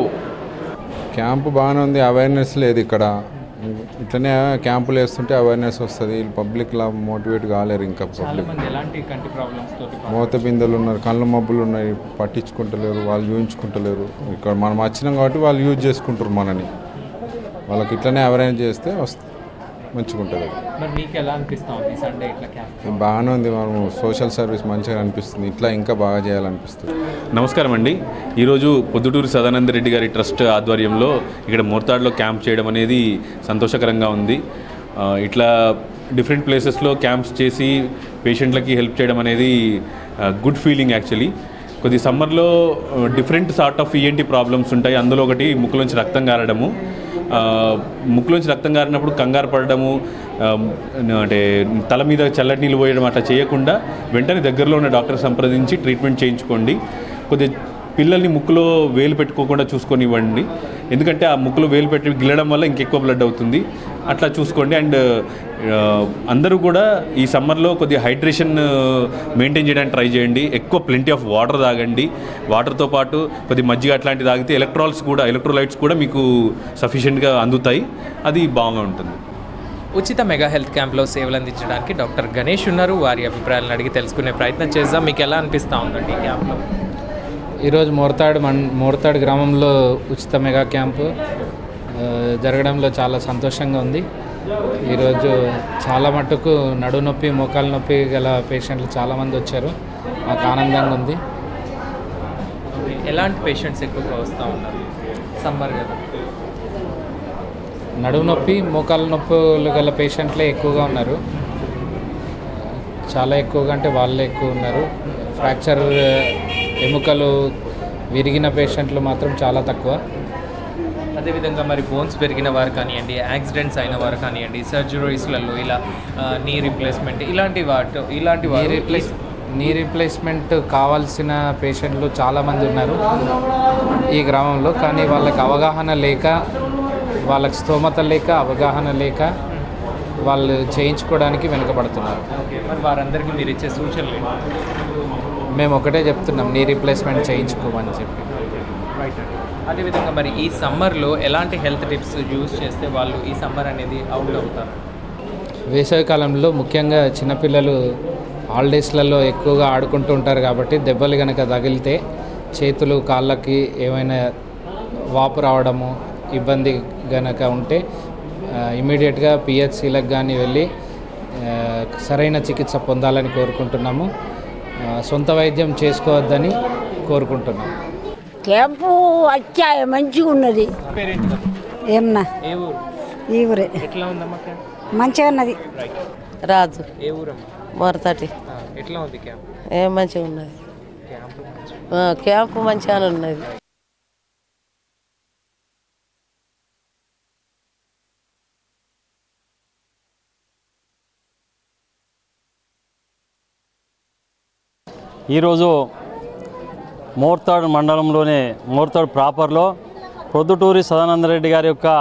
క్యాంప్ బాగానే ఉంది అవేర్నెస్ లేదు ఇక్కడ ఇట్లనే క్యాంపులు వేస్తుంటే అవేర్నెస్ వస్తుంది పబ్లిక్లా మోటివేట్ కాలేరు ఇంకా చాలా పబ్లిక్ మంది ఎలాంటి కంటి ప్రాబ్లమ్స్ తోటి మూత బిందెలు ఉన్నారు కళ్ళ మబ్బులు ఉన్నాయి పట్టించుకుంటలేరు వాళ్ళు చూయించుకుంటలేరు ఇక్కడ మనం వచ్చినాం కాబట్టి వాళ్ళు యూజ్ చేసుకుంటారు మనని వాళ్ళకి ఇట్లనే అవేర్నెస్ చేస్తే వస్తుంది మంచిగా ఉంటుంది అది మరి మీకు ఎలా అనిపిస్తా ఉంది సండే ఇట్లా క్యాంప్ బాగానే ఉంది మనం సోషల్ సర్వీస్ మంచిగా అనిపిస్తుంది ఇట్లా ఇంకా బాగా చేయాలనిపిస్తుంది నమస్కారం అండి ఈరోజు పొద్దుటూరు సదానంద రెడ్డి గారి ట్రస్ట్ ఆధ్వర్యంలో ఇక్కడ మోర్తాడ్లో క్యాంప్ చేయడం అనేది సంతోషకరంగా ఉంది ఆ, ఇట్లా డిఫరెంట్ ప్లేసెస్లో క్యాంప్స్ చేసి పేషెంట్లకి హెల్ప్ చేయడం అనేది గుడ్ ఫీలింగ్ యాక్చువల్లీ కొద్ది సమ్మర్లో different sort of ENT problems ఉంటాయి అందులో ఒకటి ముక్కులోంచి రక్తం గారడము ఆ, ముక్కులోంచి రక్తం గారినప్పుడు కంగారు పడడము ఆ, అంటే తల మీద చల్లటి నీళ్ళు పోయడం అట్లా చేయకుండా వెంటనే దగ్గరలో ఉన్న డాక్టర్ సంప్రదించి ట్రీట్మెంట్ చేయించుకోండి కొద్దిగా పిల్లల్ని ముక్కులో వేలు పెట్టుకోకుండా చూసుకొని ఇవ్వండి ఎందుకంటే ఆ ముక్కులో వేలు పెట్టి గిల్లడం వల్ల ఇంకెక్కువ బ్లడ్ అవుతుంది అట్లా చూసుకోండి అండ్ అందరూ కూడా ఈ సమ్మర్లో కొద్దిగా హైడ్రేషన్ మెయింటైన్ చేయడానికి ట్రై చేయండి ఎక్కువ ప్లెంటీ ఆఫ్ వాటర్ తాగండి వాటర్తో పాటు కొద్ది మజ్జిగ అట్లాంటివి తాగితే ఎలక్ట్రాల్స్ కూడా ఎలక్ట్రోలైట్స్ కూడా మీకు సఫిషియెంట్గా అందుతాయి అది బాగా ఉంటుంది ఉచిత మెగా హెల్త్ క్యాంప్లో సేవలు అందించడానికి డాక్టర్ గణేష్ ఉన్నారు వారి అభిప్రాయాలను అడిగి తెలుసుకునే ప్రయత్నం చేద్దాం మీకు ఎలా అనిపిస్తూ ఉందండి ఈ క్యాంప్లో ఈరోజు మోర్తాడ్ మన్ మోర్తాడ్ గ్రామంలో ఉచిత మెగా క్యాంపు ఆ, జరగడంలో చాలా సంతోషంగా ఉంది ఈరోజు చాలా మట్టుకు నడు నొప్పి మోకాలు నొప్పి గల పేషెంట్లు చాలామంది వచ్చారు మాకు ఆనందంగా ఉంది ఎలాంటి పేషెంట్స్ ఎక్కువగా వస్తూ ఉన్నారు సమ్మర్ కదా నడుము నొప్పి మోకాలు నొప్పులు గల పేషెంట్లే ఎక్కువగా ఉన్నారు చాలా ఎక్కువగా అంటే వాళ్ళే ఎక్కువ ఉన్నారు ఫ్రాక్చర్ ఎముకలు విరిగిన పేషెంట్లు మాత్రం చాలా తక్కువ అదేవిధంగా మరి బోన్స్ పెరిగిన వారు కానివ్వండి యాక్సిడెంట్స్ అయిన వారు కానివ్వండి సర్జరీస్లలో ఇలా ఆ, నీ రీప్లేస్మెంట్ ఇలాంటి వాటి ఇలాంటి నీ వారు రీప్లేస్ నీ రీప్లేస్మెంట్ కావాల్సిన పేషెంట్లు చాలామంది ఉన్నారు ఈ గ్రామంలో కానీ వాళ్ళకి అవగాహన లేక వాళ్ళకి స్తోమత లేక అవగాహన లేక వాళ్ళు చేయించుకోవడానికి వెనుకబడుతున్నారు ఓకే మరి వారందరికీ మీరు ఇచ్చే సూచనలు ఏంటి? మేము ఒకటే చెప్తున్నాం నీ రీప్లేస్మెంట్ చేయించుకోమని చెప్పి రైట్ అండి అదేవిధంగా మరి ఈ సమ్మర్లో ఎలాంటి హెల్త్ టిప్స్ యూజ్ చేస్తే వాళ్ళు ఈ సమ్మర్ అనేది అవుట్ అవుతారు వేసవికాలంలో ముఖ్యంగా చిన్నపిల్లలు హాలిడేస్లలో ఎక్కువగా ఆడుకుంటూ ఉంటారు కాబట్టి దెబ్బలు కనుక తగిలితే చేతులు కాళ్ళకి ఏమైనా వాపు రావడము ఇబ్బంది గనక ఉంటే ఇమీడియట్గా పిహెచ్సిలకు కానీ వెళ్ళి ఆ, సరైన చికిత్స పొందాలని కోరుకుంటున్నాము ఆ, సొంత వైద్యం చేసుకోవద్దని కోరుకుంటున్నాము క్యాంపు వచ్చాయి మంచిగా ఉన్నది పేరేంటి ఏమన్నా ఏ ఊరు ఈ ఊరే ఎట్లా ఉందమ్మా క్యాంప్ మంచిగా ఉన్నది రాజు ఏ ఊరమ్మా మొరతటి ఆ, ఎట్లా ఉంది క్యాంప్ ఏ మంచిగా ఉన్నది క్యాంప్ ఆ, క్యాంపు మంచిగానే ఉన్నది ఈరోజు మోర్తాడ్ మండలంలోనే మోర్తాడ్ ప్రాపర్లో ప్రొద్దుటూరి సదానందరెడ్డి గారి యొక్క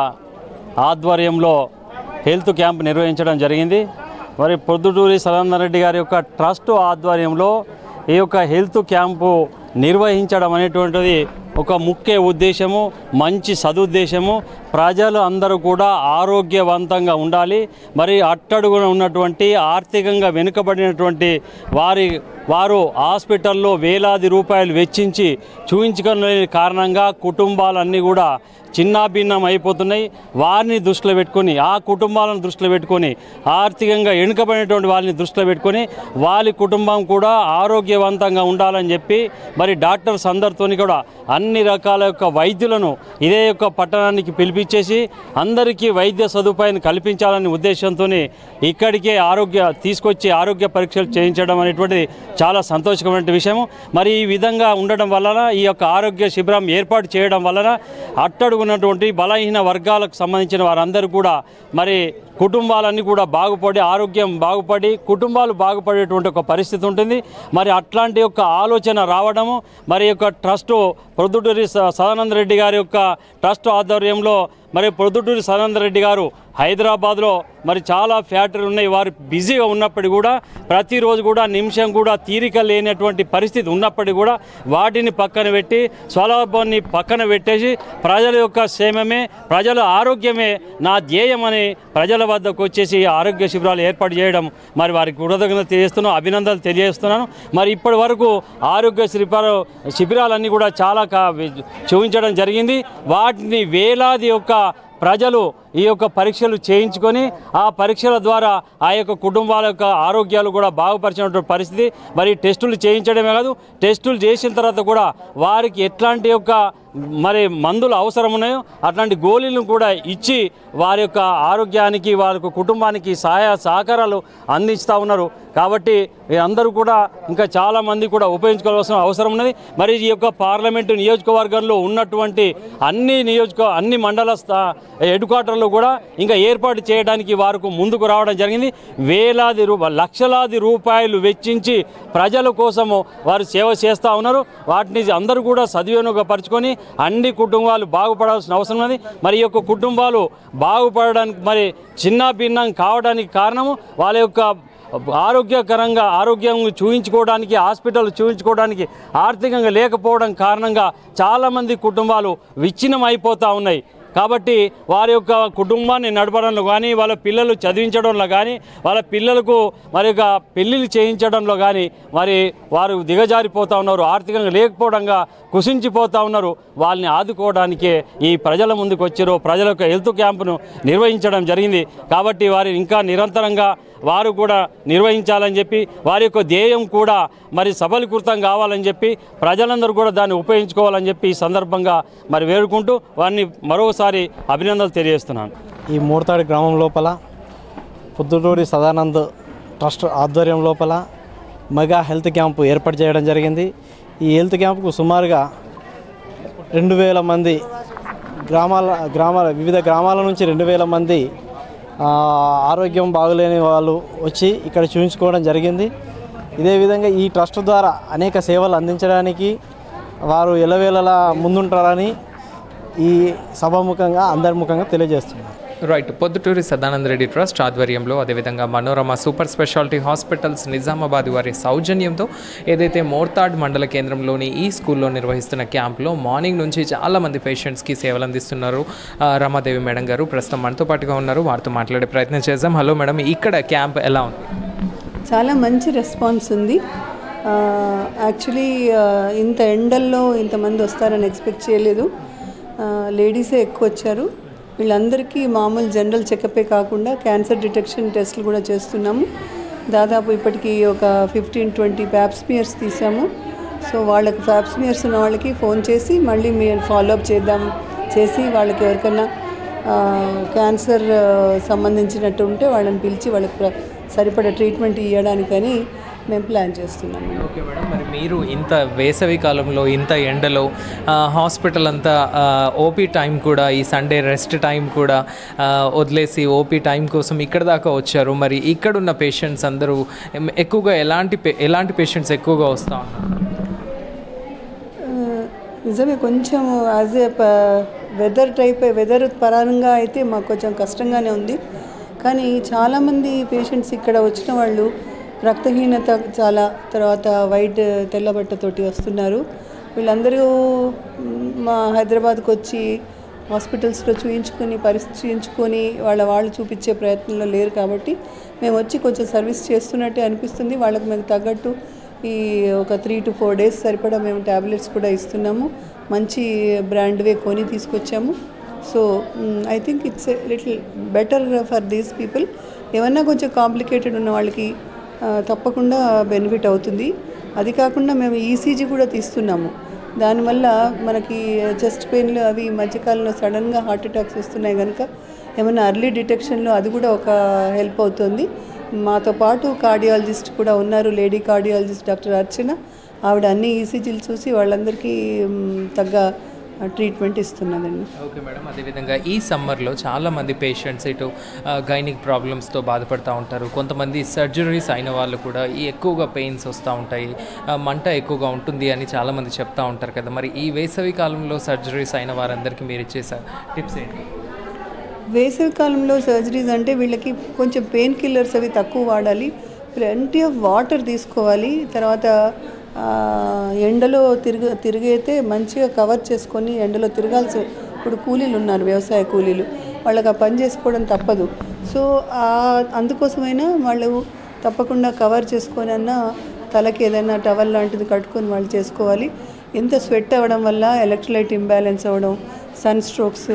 ఆధ్వర్యంలో హెల్త్ క్యాంప్ నిర్వహించడం జరిగింది మరి ప్రొద్దుటూరి సదానందరెడ్డి గారి యొక్క ట్రస్ట్ ఆధ్వర్యంలో ఈ యొక్క హెల్త్ క్యాంపు నిర్వహించడం అనేటువంటిది ఒక ముఖ్య ఉద్దేశము మంచి సదుద్దేశము ప్రజలు అందరూ కూడా ఆరోగ్యవంతంగా ఉండాలి మరి అట్టడుగున ఉన్నటువంటి ఆర్థికంగా వెనుకబడినటువంటి వారి వారు హాస్పిటల్లో వేలాది రూపాయలు వెచ్చించి చూయించుకోలేని కారణంగా కుటుంబాలన్నీ కూడా చిన్నాభిన్నం అయిపోతున్నాయి వారిని దృష్టిలో పెట్టుకొని ఆ కుటుంబాలను దృష్టిలో పెట్టుకొని ఆర్థికంగా వెనుకబడినటువంటి వాళ్ళని దృష్టిలో పెట్టుకొని వాళ్ళ కుటుంబం కూడా ఆరోగ్యవంతంగా ఉండాలని చెప్పి మరి డాక్టర్స్ అందరితో కూడా అన్ని రకాల యొక్క వైద్యులను ఇదే యొక్క పట్టణానికి పిలిపించేసి అందరికీ వైద్య సదుపాయాన్ని కల్పించాలనే ఉద్దేశంతో ఇక్కడికే ఆరోగ్య తీసుకొచ్చి ఆరోగ్య పరీక్షలు చేయించడం అనేటువంటిది చాలా సంతోషకరమైన విషయం మరి ఈ విధంగా ఉండడం వలన ఈ యొక్క ఆరోగ్య శిబిరం ఏర్పాటు చేయడం వలన అట్టడుగున్నటువంటి బలహీన వర్గాలకు సంబంధించిన వారందరూ కూడా మరి కుటుంబాలన్నీ కూడా బాగుపడి ఆరోగ్యం బాగుపడి కుటుంబాలు బాగుపడేటువంటి ఒక పరిస్థితి ఉంటుంది మరి అట్లాంటి యొక్క ఆలోచన రావడము మరి యొక్క ట్రస్ట్ ప్రొద్దుటూరి స- సదానంద రెడ్డి గారి యొక్క ట్రస్ట్ ఆధ్వర్యంలో మరి ప్రొద్దుటూరి సదానంద రెడ్డి గారు హైదరాబాద్లో మరి చాలా ఫ్యాక్టరీలు ఉన్నాయి వారు బిజీగా ఉన్నప్పటికీ కూడా ప్రతిరోజు కూడా నిమిషం కూడా తీరిక లేనటువంటి పరిస్థితి ఉన్నప్పటికీ కూడా వాటిని పక్కన పెట్టి స్వలాభాన్ని పక్కన పెట్టేసి ప్రజల యొక్క క్షేమమే ప్రజల ఆరోగ్యమే నా ధ్యేయమని ప్రజల వద్దకు వచ్చేసి ఈ ఆరోగ్య శిబిరాలు ఏర్పాటు చేయడం మరి వారికి కృతజ్ఞత తెలియజేస్తున్నాను అభినందనలు తెలియజేస్తున్నాను మరి ఇప్పటి వరకు ఆరోగ్య శిబిరాలు శిబిరాలన్నీ కూడా చాలా కా- చూపించడం జరిగింది వాటిని వేలాది యొక్క ప్రజలు ఈ యొక్క పరీక్షలు చేయించుకొని ఆ పరీక్షల ద్వారా ఆ యొక్క కుటుంబాల యొక్క ఆరోగ్యాలు కూడా బాగుపరిచినటువంటి పరిస్థితి మరి టెస్టులు చేయించడమే కాదు టెస్టులు చేసిన తర్వాత కూడా వారికి ఎట్లాంటి యొక్క మరి మందులు అవసరం ఉన్నాయో అట్లాంటి గోళీలను కూడా ఇచ్చి వారి యొక్క ఆరోగ్యానికి వారి యొక్క కుటుంబానికి సహాయ సహకారాలు అందిస్తూ ఉన్నారు కాబట్టి అందరూ కూడా ఇంకా చాలా మంది కూడా ఉపయోగించుకోవాల్సిన అవసరం ఉన్నది మరి ఈ యొక్క పార్లమెంటు నియోజకవర్గంలో ఉన్నటువంటి అన్ని నియోజక అన్ని మండల స్థా హెడ్ క్వార్టర్లో కూడా ఇంకా ఏర్పాటు చేయడానికి వారికి ముందుకు రావడం జరిగింది వేలాది రూ లక్షలాది రూపాయలు వెచ్చించి ప్రజల కోసము వారు సేవ చేస్తూ ఉన్నారు వాటిని అందరూ కూడా సద్వినియోగపరచుకొని అన్ని కుటుంబాలు బాగుపడాల్సిన అవసరం ఉన్నది మరి ఈ యొక్క కుటుంబాలు బాగుపడడానికి మరి చిన్న భిన్నం కావడానికి కారణము వాళ్ళ యొక్క ఆరోగ్యకరంగా ఆరోగ్యం చూయించుకోవడానికి హాస్పిటల్ చూయించుకోవడానికి ఆర్థికంగా లేకపోవడం కారణంగా చాలామంది కుటుంబాలు విచ్ఛిన్నం అయిపోతూ ఉన్నాయి కాబట్టి వారి యొక్క కుటుంబాన్ని నడపడంలో కానీ వాళ్ళ పిల్లలు చదివించడంలో కానీ వాళ్ళ పిల్లలకు మరి యొక్క పెళ్ళిళ్ళు చేయించడంలో కానీ మరి వారు దిగజారిపోతూ ఉన్నారు ఆర్థికంగా లేకపోవడంగా కుసించిపోతూ ఉన్నారు వాళ్ళని ఆదుకోవడానికే ఈ ప్రజల ముందుకు వచ్చారు ప్రజల యొక్క హెల్త్ క్యాంపును నిర్వహించడం జరిగింది కాబట్టి వారి ఇంకా నిరంతరంగా వారు కూడా నిర్వహించాలని చెప్పి వారి యొక్క ధ్యేయం కూడా మరి సఫలీకృతం కావాలని చెప్పి ప్రజలందరూ కూడా దాన్ని ఉపయోగించుకోవాలని చెప్పి ఈ సందర్భంగా మరి వేడుకుంటూ వారిని మరోసారి అభినందనలు తెలియజేస్తున్నాను ఈ మూడతాడి గ్రామం లోపల పొద్దుటూరి సదానంద్ ట్రస్ట్ ఆధ్వర్యం లోపల మెగా హెల్త్ క్యాంపు ఏర్పాటు చేయడం జరిగింది ఈ హెల్త్ క్యాంపుకు సుమారుగా రెండు వేల మంది గ్రామాల గ్రామాల వివిధ గ్రామాల నుంచి రెండు వేల మంది ఆ, ఆరోగ్యం బాగులేని వాళ్ళు వచ్చి ఇక్కడ చూపించుకోవడం జరిగింది ఇదే విధంగా ఈ ట్రస్ట్ ద్వారా అనేక సేవలు అందించడానికి వారు ఎలవేళలా ముందుంటారని ఈ సభాముఖంగా అందరి ముఖంగా తెలియజేస్తున్నారు రైట్ పొద్దుటూరి సదానంద రెడ్డి ట్రస్ట్ ఆధ్వర్యంలో అదేవిధంగా Manorama super speciality hospitals Nizamabad వారి సౌజన్యంతో ఏదైతే మోర్తాడ్ మండల కేంద్రంలోని ఈ స్కూల్లో నిర్వహిస్తున్న క్యాంప్లో మార్నింగ్ నుంచి చాలామంది పేషెంట్స్కి సేవలు అందిస్తున్నారు ఆ, రమాదేవి మేడం గారు ప్రస్తుతం మనతో పాటుగా ఉన్నారు వారితో మాట్లాడే ప్రయత్నం చేద్దాం హలో మేడం ఇక్కడ క్యాంప్ ఎలా ఉంది చాలా మంచి రెస్పాన్స్ ఉంది యాక్చువల్లీ ఇంత ఎండల్లో ఇంతమంది వస్తారని ఎక్స్పెక్ట్ చేయలేదు లేడీసే ఎక్కువ వచ్చారు వీళ్ళందరికీ మామూలు జనరల్ చెకపే కాకుండా క్యాన్సర్ డిటెక్షన్ టెస్ట్లు కూడా చేస్తున్నాము దాదాపు ఇప్పటికీ ఒక ఫిఫ్టీన్ ట్వంటీ ప్యాప్స్మియర్స్ తీసాము సో వాళ్ళకి ప్యాప్స్మియర్స్ ఉన్న వాళ్ళకి ఫోన్ చేసి మళ్ళీ మీరు ఫాలోఅప్ చేద్దాం చేసి వాళ్ళకి ఎవరికైనా ఆ, క్యాన్సర్ ఆ, సంబంధించినట్టు ఉంటే వాళ్ళని పిలిచి వాళ్ళకి ప్ర- సరిపడా ట్రీట్మెంట్ ఇవ్వడానికని మేము ప్లాన్ చేస్తున్నాము ఓకే మేడం మరి మీరు ఇంత వేసవి కాలంలో ఇంత ఎండలో ఆ, హాస్పిటల్ అంతా ఆ, ఓపీ టైం కూడా ఈ సండే రెస్ట్ టైం కూడా ఆ, వదిలేసి ఓపీ టైం కోసం ఇక్కడ దాకా వచ్చారు మరి ఇక్కడున్న పేషెంట్స్ అందరూ ఎం- ఎక్కువగా ఎలాంటి పే- ఎలాంటి పేషెంట్స్ ఎక్కువగా వస్తూ ఉన్నారు ఆ, నిజమే కొంచెం as a weather type weather పరంగా అయితే మాకు కొంచెం కష్టంగానే ఉంది కానీ చాలామంది పేషెంట్స్ ఇక్కడ వచ్చిన వాళ్ళు రక్తహీనత చాలా తర్వాత వైట్ తెల్లబట్టతోటి వస్తున్నారు వీళ్ళందరూ మ్, మా హైదరాబాద్కి వచ్చి హాస్పిటల్స్లో చూయించుకొని పరిశీలించుకొని వాళ్ళ వాళ్ళు చూపించే ప్రయత్నంలో లేరు కాబట్టి మేము వచ్చి కొంచెం సర్వీస్ చేస్తున్నట్టే అనిపిస్తుంది వాళ్ళకి మేము తగ్గట్టు ఈ ఒక త్రీ టు ఫోర్ డేస్ సరిపడా మేము ట్యాబ్లెట్స్ కూడా ఇస్తున్నాము మంచి బ్రాండ్వే కొని తీసుకొచ్చాము so I think it's little better for these people ఏమన్నా కొంచెం కాంప్లికేటెడ్ ఉన్న వాళ్ళకి ఆ, తప్పకుండా బెనిఫిట్ అవుతుంది అది కాకుండా మేము ఈసీజీ కూడా తీస్తున్నాము దానివల్ల మనకి చెస్ట్ పెయిన్లు అవి ఈ మధ్యకాలంలో సడన్గా హార్ట్ అటాక్స్ వస్తున్నాయి కనుక ఏమైనా అర్లీ డిటెక్షన్లో అది కూడా ఒక హెల్ప్ అవుతుంది మాతో పాటు కార్డియాలజిస్ట్ కూడా ఉన్నారు లేడీ కార్డియాలజిస్ట్ డాక్టర్ అర్చన ఆవిడ అన్ని ఈసీజీలు చూసి వాళ్ళందరికీ మ్, తగ్గ ట్రీట్మెంట్ ఇస్తున్నదండి ఓకే మేడం అదేవిధంగా ఈ సమ్మర్లో చాలామంది పేషెంట్స్ ఇటు గైనిక్ ప్రాబ్లమ్స్తో బాధపడుతూ ఉంటారు కొంతమంది సర్జరీస్ అయిన వాళ్ళు కూడా ఈ ఎక్కువగా పెయిన్స్ వస్తూ ఉంటాయి ఆ, మంట ఎక్కువగా ఉంటుంది అని చాలామంది చెప్తా ఉంటారు కదా మరి ఈ వేసవి కాలంలో సర్జరీస్ అయిన వారందరికీ మీరు ఇచ్చే టిప్స్ ఏంటి వేసవి కాలంలో సర్జరీస్ అంటే వీళ్ళకి కొంచెం పెయిన్ కిల్లర్స్ అవి తక్కువ వాడాలి ప్lenty ఆఫ్ వాటర్ తీసుకోవాలి తర్వాత ఆ, ఎండలో తిరిగి తిరిగైతే మంచిగా కవర్ చేసుకొని ఎండలో తిరగాల్సి ఇప్పుడు కూలీలు ఉన్నారు వ్యవసాయ కూలీలు వాళ్ళకి ఆ పని చేసుకోవడం తప్పదు సో ఆ, అందుకోసమైనా వాళ్ళు తప్పకుండా కవర్ చేసుకొని అన్నా తలకి ఏదైనా టవల్ లాంటిది కట్టుకొని వాళ్ళు చేసుకోవాలి ఎంత స్వెట్ అవ్వడం వల్ల ఎలక్ట్రోలైట్ ఇంబ్యాలెన్స్ అవ్వడం సన్ స్ట్రోక్స్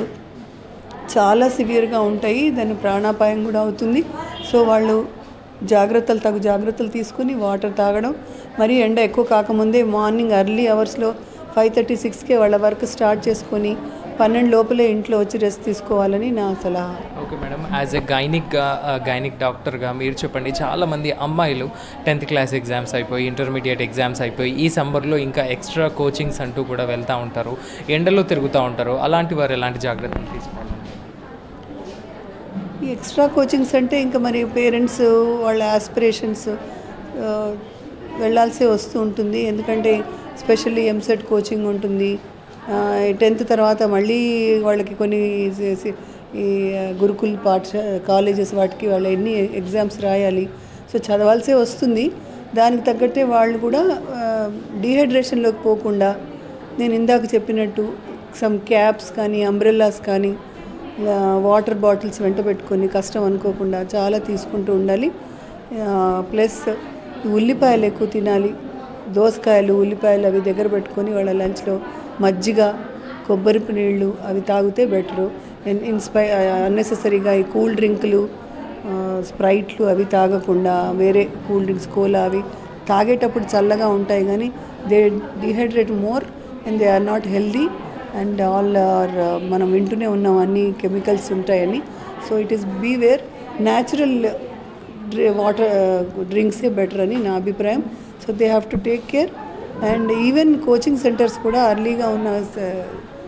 చాలా సివియర్గా ఉంటాయి దాని ప్రాణాపాయం కూడా అవుతుంది సో వాళ్ళు జాగ్రత్తలు తగు జాగ్రత్తలు తీసుకుని వాటర్ తాగడం మరి ఎండ ఎక్కువ కాకముందే మార్నింగ్ అర్లీ అవర్స్లో ఫైవ్ థర్టీ సిక్స్కే వాళ్ళ వర్క్ స్టార్ట్ చేసుకొని పన్నెండు లోపలే ఇంట్లో వచ్చి రెస్ట్ తీసుకోవాలని నా సలహా okay madam as a gynaec gynaec డాక్టర్గా మీరు చెప్పండి చాలామంది అమ్మాయిలు టెన్త్ క్లాస్ ఎగ్జామ్స్ అయిపోయి ఇంటర్మీడియట్ ఎగ్జామ్స్ అయిపోయి ఈ సమ్మర్లో ఇంకా ఎక్స్ట్రా కోచింగ్స్ అంటూ కూడా వెళ్తూ ఉంటారు ఎండలో తిరుగుతూ ఉంటారు అలాంటి వారు ఎలాంటి జాగ్రత్తలు తీసుకోవాలి ఈ ఎక్స్ట్రా కోచింగ్స్ అంటే ఇంకా మరి పేరెంట్స్ వాళ్ళ ఆస్పిరేషన్స్ వెళ్ళాల్సి వస్తూ ఉంటుంది ఎందుకంటే స్పెషల్లీ ఎంసెట్ కోచింగ్ ఉంటుంది టెన్త్ తర్వాత మళ్ళీ వాళ్ళకి కొన్ని సి- సి- ఈ గురుకుల్ పాఠ కాలేజెస్ వాటికి వాళ్ళు ఎన్ని ఎగ్జామ్స్ రాయాలి సో చదవాల్సే వస్తుంది దానికి తగ్గట్టే వాళ్ళు కూడా డీహైడ్రేషన్లోకి పోకుండా నేను ఇందాక చెప్పినట్టు సమ్ క్యాప్స్ కానీ అంబ్రెల్లాస్ కానీ ఆ, వాటర్ బాటిల్స్ వెంట పెట్టుకొని కష్టం అనుకోకుండా చాలా తీసుకుంటూ ఉండాలి ఆ, ప్లస్ ఉల్లిపాయలు ఎక్కువ తినాలి దోసకాయలు ఉల్లిపాయలు అవి దగ్గర పెట్టుకొని వాళ్ళ లంచ్లో మజ్జిగ కొబ్బరి నీళ్ళు అవి తాగితే బెటరు ఇన్స్పై అన్నెసెసరీగా ఈ కూల్ డ్రింకులు ఆ, స్ప్రైట్లు అవి తాగకుండా వేరే కూల్ డ్రింక్స్ కోలా అవి తాగేటప్పుడు చల్లగా ఉంటాయి కానీ they dehydrate more and they are not healthy and all are మనం వింటూనే ఉన్నాం అన్ని కెమికల్స్ ఉంటాయని so it is be where natural water డ్రింక్సే బెటర్ అని నా అభిప్రాయం so they have to take care and even coaching centres కూడా అర్లీగా ఉన్న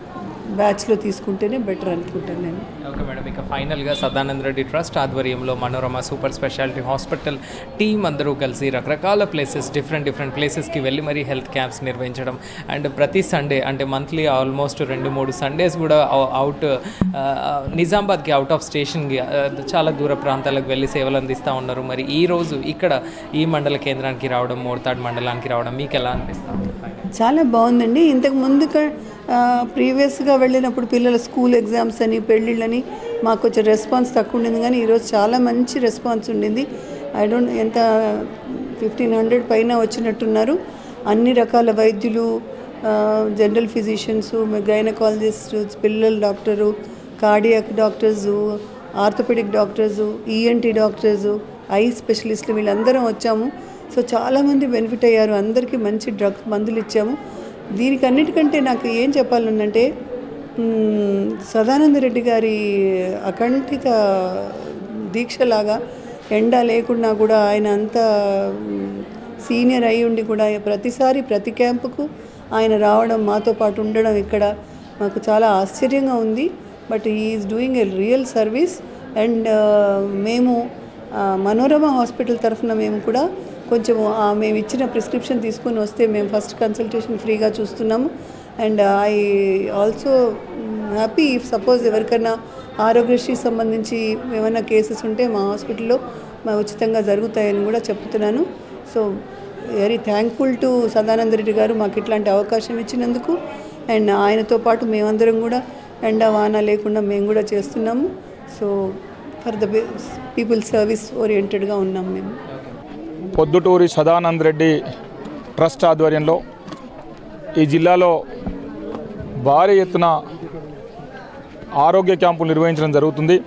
బ్యాచ్లో తీసుకుంటేనే బెటర్ అనుకుంటాను నేను ఓకే మేడం ఇక ఫైనల్గా సదానంద రెడ్డి ట్రస్ట్ ఆధ్వర్యంలో Manorama super speciality hospital team అందరూ కలిసి రకరకాల ప్లేసెస్ డిఫరెంట్ డిఫరెంట్ ప్లేసెస్కి వెళ్ళి మరీ హెల్త్ క్యాంప్స్ నిర్వహించడం అండ్ ప్రతి సండే అంటే మంత్లీ ఆల్మోస్ట్ రెండు మూడు సండేస్ కూడా అవుట్ నిజామాబాద్కి అవుట్ ఆఫ్ స్టేషన్కి చాలా దూర ప్రాంతాలకు వెళ్ళి సేవలు అందిస్తూ ఉన్నారు మరి ఈ రోజు ఇక్కడ ఈ మండల కేంద్రానికి రావడం మోర్తాడ్ మండలానికి రావడం మీకు ఎలా అనిపిస్తుంది చాలా బాగుందండి ఇంతకు ముందు ప్రీవియస్గా వెళ్ళినప్పుడు పిల్లల స్కూల్ ఎగ్జామ్స్ అని పెళ్ళిళ్ళని మాకు కొంచెం రెస్పాన్స్ తక్కువ ఉండింది కానీ ఈరోజు చాలా మంచి రెస్పాన్స్ ఉండింది ఐ డోంట్ ఎంత ఫిఫ్టీన్ హండ్రెడ్ పైన వచ్చినట్టున్నారు అన్ని రకాల వైద్యులు జనరల్ ఫిజిషియన్స్ గైనకాలజిస్ట్ పిల్లల doctor cardiac doctors orthopaedic doctors ENT doctors eye స్పెషలిస్టులు వీళ్ళందరం వచ్చాము సో చాలామంది బెనిఫిట్ అయ్యారు అందరికీ మంచి డ్రగ్స్ మందులు ఇచ్చాము దీనికి అన్నిటికంటే నాకు ఏం చెప్పాలనంటే మ్మ్, సదానంద రెడ్డి గారి అకంఠిత దీక్షలాగా ఎండ లేకున్నా కూడా ఆయన అంత మ్, సీనియర్ అయి ఉండి కూడా ప్రతిసారి ప్రతి క్యాంపుకు ఆయన రావడం మాతో పాటు ఉండడం ఇక్కడ మాకు చాలా ఆశ్చర్యంగా ఉంది but is doing a real service and మేము ఆ, మనోరమ హాస్పిటల్ తరఫున మేము కూడా కొంచెం ఆ, మేము ఇచ్చిన ప్రిస్క్రిప్షన్ తీసుకొని వస్తే మేము ఫస్ట్ కన్సల్టేషన్ ఫ్రీగా చూస్తున్నాము and I also happy if suppose ఎవరికైనా ఆరోగ్యశ్రీ సంబంధించి ఏమైనా కేసెస్ ఉంటే మా హాస్పిటల్లో మా ఉచితంగా జరుగుతాయని కూడా చెప్తున్నాను so very thankful to Sadananda Reddy garu మాకు ఇట్లాంటి అవకాశం ఇచ్చినందుకు అండ్ ఆయనతో పాటు మేమందరం కూడా ఎండ వాన లేకుండా మేము కూడా చేస్తున్నాము so for the people service ఓరియంటెడ్గా ఉన్నాం మేము పొద్దుటూరి సదానంద్ రెడ్డి ట్రస్ట్ ఆధ్వర్యంలో ఈ జిల్లాలో భారీ ఎత్తున ఆరోగ్య క్యాంపులు నిర్వహించడం జరుగుతుంది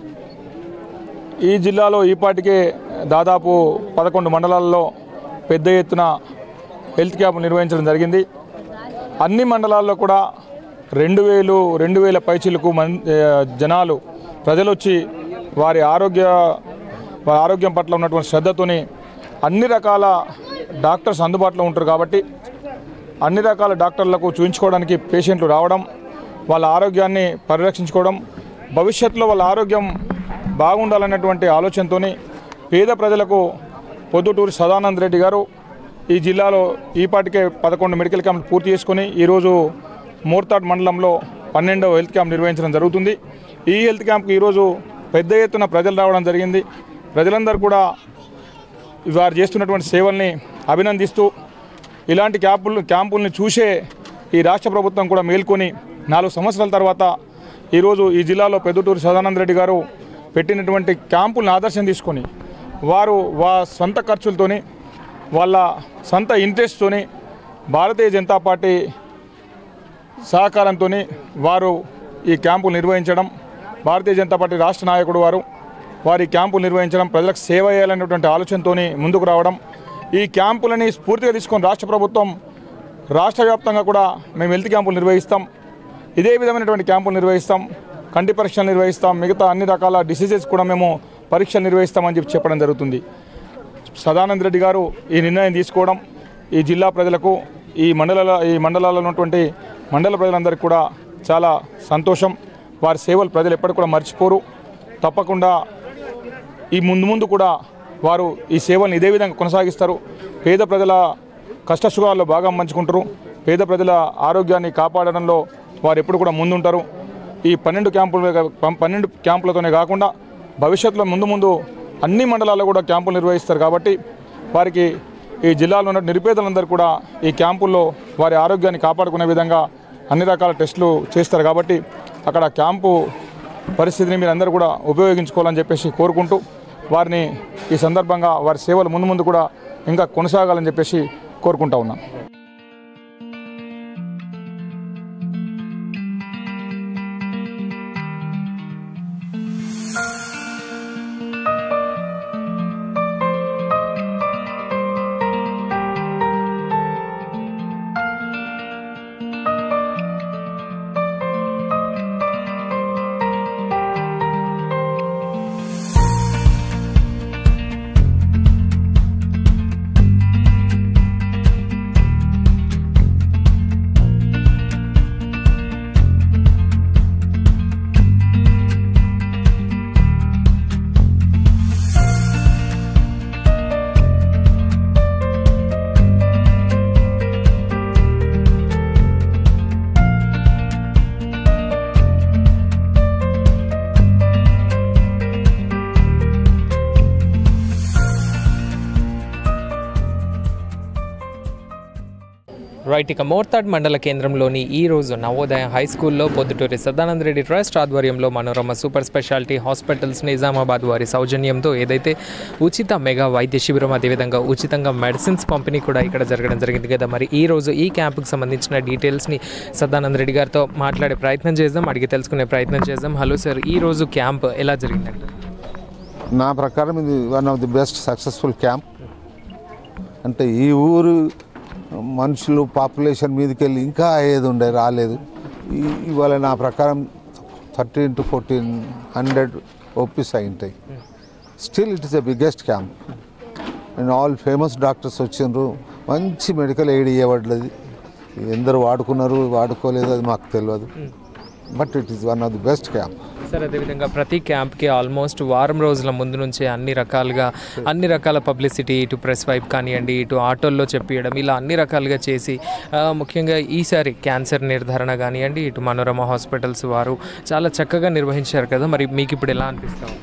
ఈ జిల్లాలో ఈపాటికే దాదాపు పదకొండు మండలాల్లో పెద్ద ఎత్తున హెల్త్ క్యాంపులు నిర్వహించడం జరిగింది అన్ని మండలాల్లో కూడా రెండు వేలు రెండు వేల పైచిలకు మన్ ఆ, జనాలు ప్రజలు వచ్చి వారి ఆరోగ్య వారి ఆరోగ్యం పట్ల ఉన్నటువంటి శ్రద్ధతోని అన్ని రకాల డాక్టర్స్ అందుబాటులో ఉంటారు కాబట్టి అన్ని రకాల డాక్టర్లకు చూపించుకోవడానికి పేషెంట్లు రావడం వాళ్ళ ఆరోగ్యాన్ని పరిరక్షించుకోవడం భవిష్యత్తులో వాళ్ళ ఆరోగ్యం బాగుండాలన్నటువంటి ఆలోచనతోని పేద ప్రజలకు పొద్దుటూరి సదానంద్ రెడ్డి గారు ఈ జిల్లాలో ఈపాటికే పదకొండు మెడికల్ క్యాంపులు పూర్తి చేసుకొని ఈరోజు మోర్తాడ్ మండలంలో పన్నెండవ హెల్త్ క్యాంప్ నిర్వహించడం జరుగుతుంది ఈ హెల్త్ క్యాంప్కి ఈరోజు పెద్ద ఎత్తున ప్రజలు రావడం జరిగింది ప్రజలందరూ కూడా వారు చేస్తున్నటువంటి సేవల్ని అభినందిస్తూ ఇలాంటి క్యాంపులు క్యాంపుల్ని చూసే ఈ రాష్ట్ర ప్రభుత్వం కూడా మేల్కొని నాలుగు సంవత్సరాల తర్వాత ఈరోజు ఈ జిల్లాలో పెద్దటూరు సదానంద రెడ్డి గారు పెట్టినటువంటి క్యాంపుల్ని ఆదర్శం తీసుకొని వారు వా సొంత ఖర్చులతోని వాళ్ళ సొంత ఇంట్రెస్ట్తోని భారతీయ జనతా పార్టీ సహకారంతో వారు ఈ క్యాంపులు నిర్వహించడం భారతీయ జనతా పార్టీ రాష్ట్ర నాయకుడు వారు వారి క్యాంపులు నిర్వహించడం ప్రజలకు సేవ చేయాలనేటువంటి ఆలోచనతో ముందుకు రావడం ఈ క్యాంపులని స్ఫూర్తిగా తీసుకొని రాష్ట్ర ప్రభుత్వం రాష్ట్ర వ్యాప్తంగా కూడా మేము హెల్త్ క్యాంపులు నిర్వహిస్తాం ఇదే విధమైనటువంటి క్యాంపులు నిర్వహిస్తాం కంటి పరీక్షలు నిర్వహిస్తాం మిగతా అన్ని రకాల డిసీజెస్ కూడా మేము పరీక్షలు నిర్వహిస్తామని చెప్పి చెప్పడం జరుగుతుంది సదానంద రెడ్డి గారు ఈ నిర్ణయం తీసుకోవడం ఈ జిల్లా ప్రజలకు ఈ మండలాల ఈ మండలాల్లో ఉన్నటువంటి మండల ప్రజలందరికీ కూడా చాలా సంతోషం వారి సేవలు ప్రజలు ఎప్పటికి కూడా మర్చిపోరు తప్పకుండా ఈ ముందు ముందు కూడా వారు ఈ సేవలను ఇదే విధంగా కొనసాగిస్తారు పేద ప్రజల కష్టసుఖాల్లో భాగం పంచుకుంటారు పేద ప్రజల ఆరోగ్యాన్ని కాపాడడంలో వారు ఎప్పుడు కూడా ముందుంటారు ఈ పన్నెండు క్యాంపులు పన్నెండు క్యాంపులతోనే కాకుండా భవిష్యత్తులో ముందు ముందు అన్ని మండలాల్లో కూడా క్యాంపులు నిర్వహిస్తారు కాబట్టి వారికి ఈ జిల్లాలో ఉన్న నిరుపేదలందరూ కూడా ఈ క్యాంపుల్లో వారి ఆరోగ్యాన్ని కాపాడుకునే విధంగా అన్ని రకాల టెస్టులు చేస్తారు కాబట్టి అక్కడ క్యాంపు పరిస్థితిని మీరు అందరూ కూడా ఉపయోగించుకోవాలని చెప్పేసి కోరుకుంటూ వారిని ఈ సందర్భంగా వారి సేవలు ముందు ముందు కూడా ఇంకా కొనసాగాలని చెప్పేసి కోరుకుంటా ఉన్నాను రైట్ ఇక మోర్తాడ్ మండల కేంద్రంలోని ఈ రోజు నవోదయ హై స్కూల్లో పొద్దుటూరి సదానంద రెడ్డి ట్రస్ట్ ఆధ్వర్యంలో Manorama super speciality hospitals Nizamabad వారి సౌజన్యంతో ఏదైతే ఉచిత మెగా వైద్య శిబిరం అదేవిధంగా ఉచితంగా మెడిసిన్స్ పంపిణీ కూడా ఇక్కడ జరగడం జరిగింది కదా మరి ఈ రోజు ఈ క్యాంపుకి సంబంధించిన డీటెయిల్స్ని సదానంద రెడ్డి గారితో మాట్లాడే ప్రయత్నం చేద్దాం అడిగి తెలుసుకునే ప్రయత్నం చేద్దాం హలో సార్ ఈ రోజు క్యాంప్ ఎలా జరిగిందంటే నా ప్రకారం ఇది one of the best successful camp అంటే ఈ ఊరు మనుషులు పాపులేషన్ మీదకి వెళ్ళి ఇంకా అయ్యేది ఉండే రాలేదు ఈ- ఇవాళ నా ప్రకారం thirteen to fourteen hundred OPs అయి ఉంటాయి still it is the biggest camp and all famous doctors వచ్చిండ్రు మంచి మెడికల్ ఎయిడ్ ఇవ్వబడ్డది ఎందరు వాడుకున్నారు వాడుకోలేదు అది మాకు తెలియదు but it is one of the best camp sir అదేవిధంగా ప్రతి క్యాంప్కి ఆల్మోస్ట్ వారం రోజుల ముందు నుంచే అన్ని రకాలుగా అన్ని రకాల పబ్లిసిటీ ఇటు ప్రెస్ వైప్ కానివ్వండి ఇటు ఆటోల్లో చెప్పియడం ఇలా అన్ని రకాలుగా చేసి ఆ, ముఖ్యంగా ఈసారి క్యాన్సర్ నిర్ధారణ కానివ్వండి ఇటు మనోరమ హాస్పిటల్స్ వారు చాలా చక్కగా నిర్వహించారు కదా మరి మీకు ఇప్పుడు ఎలా అనిపిస్తా ఉంది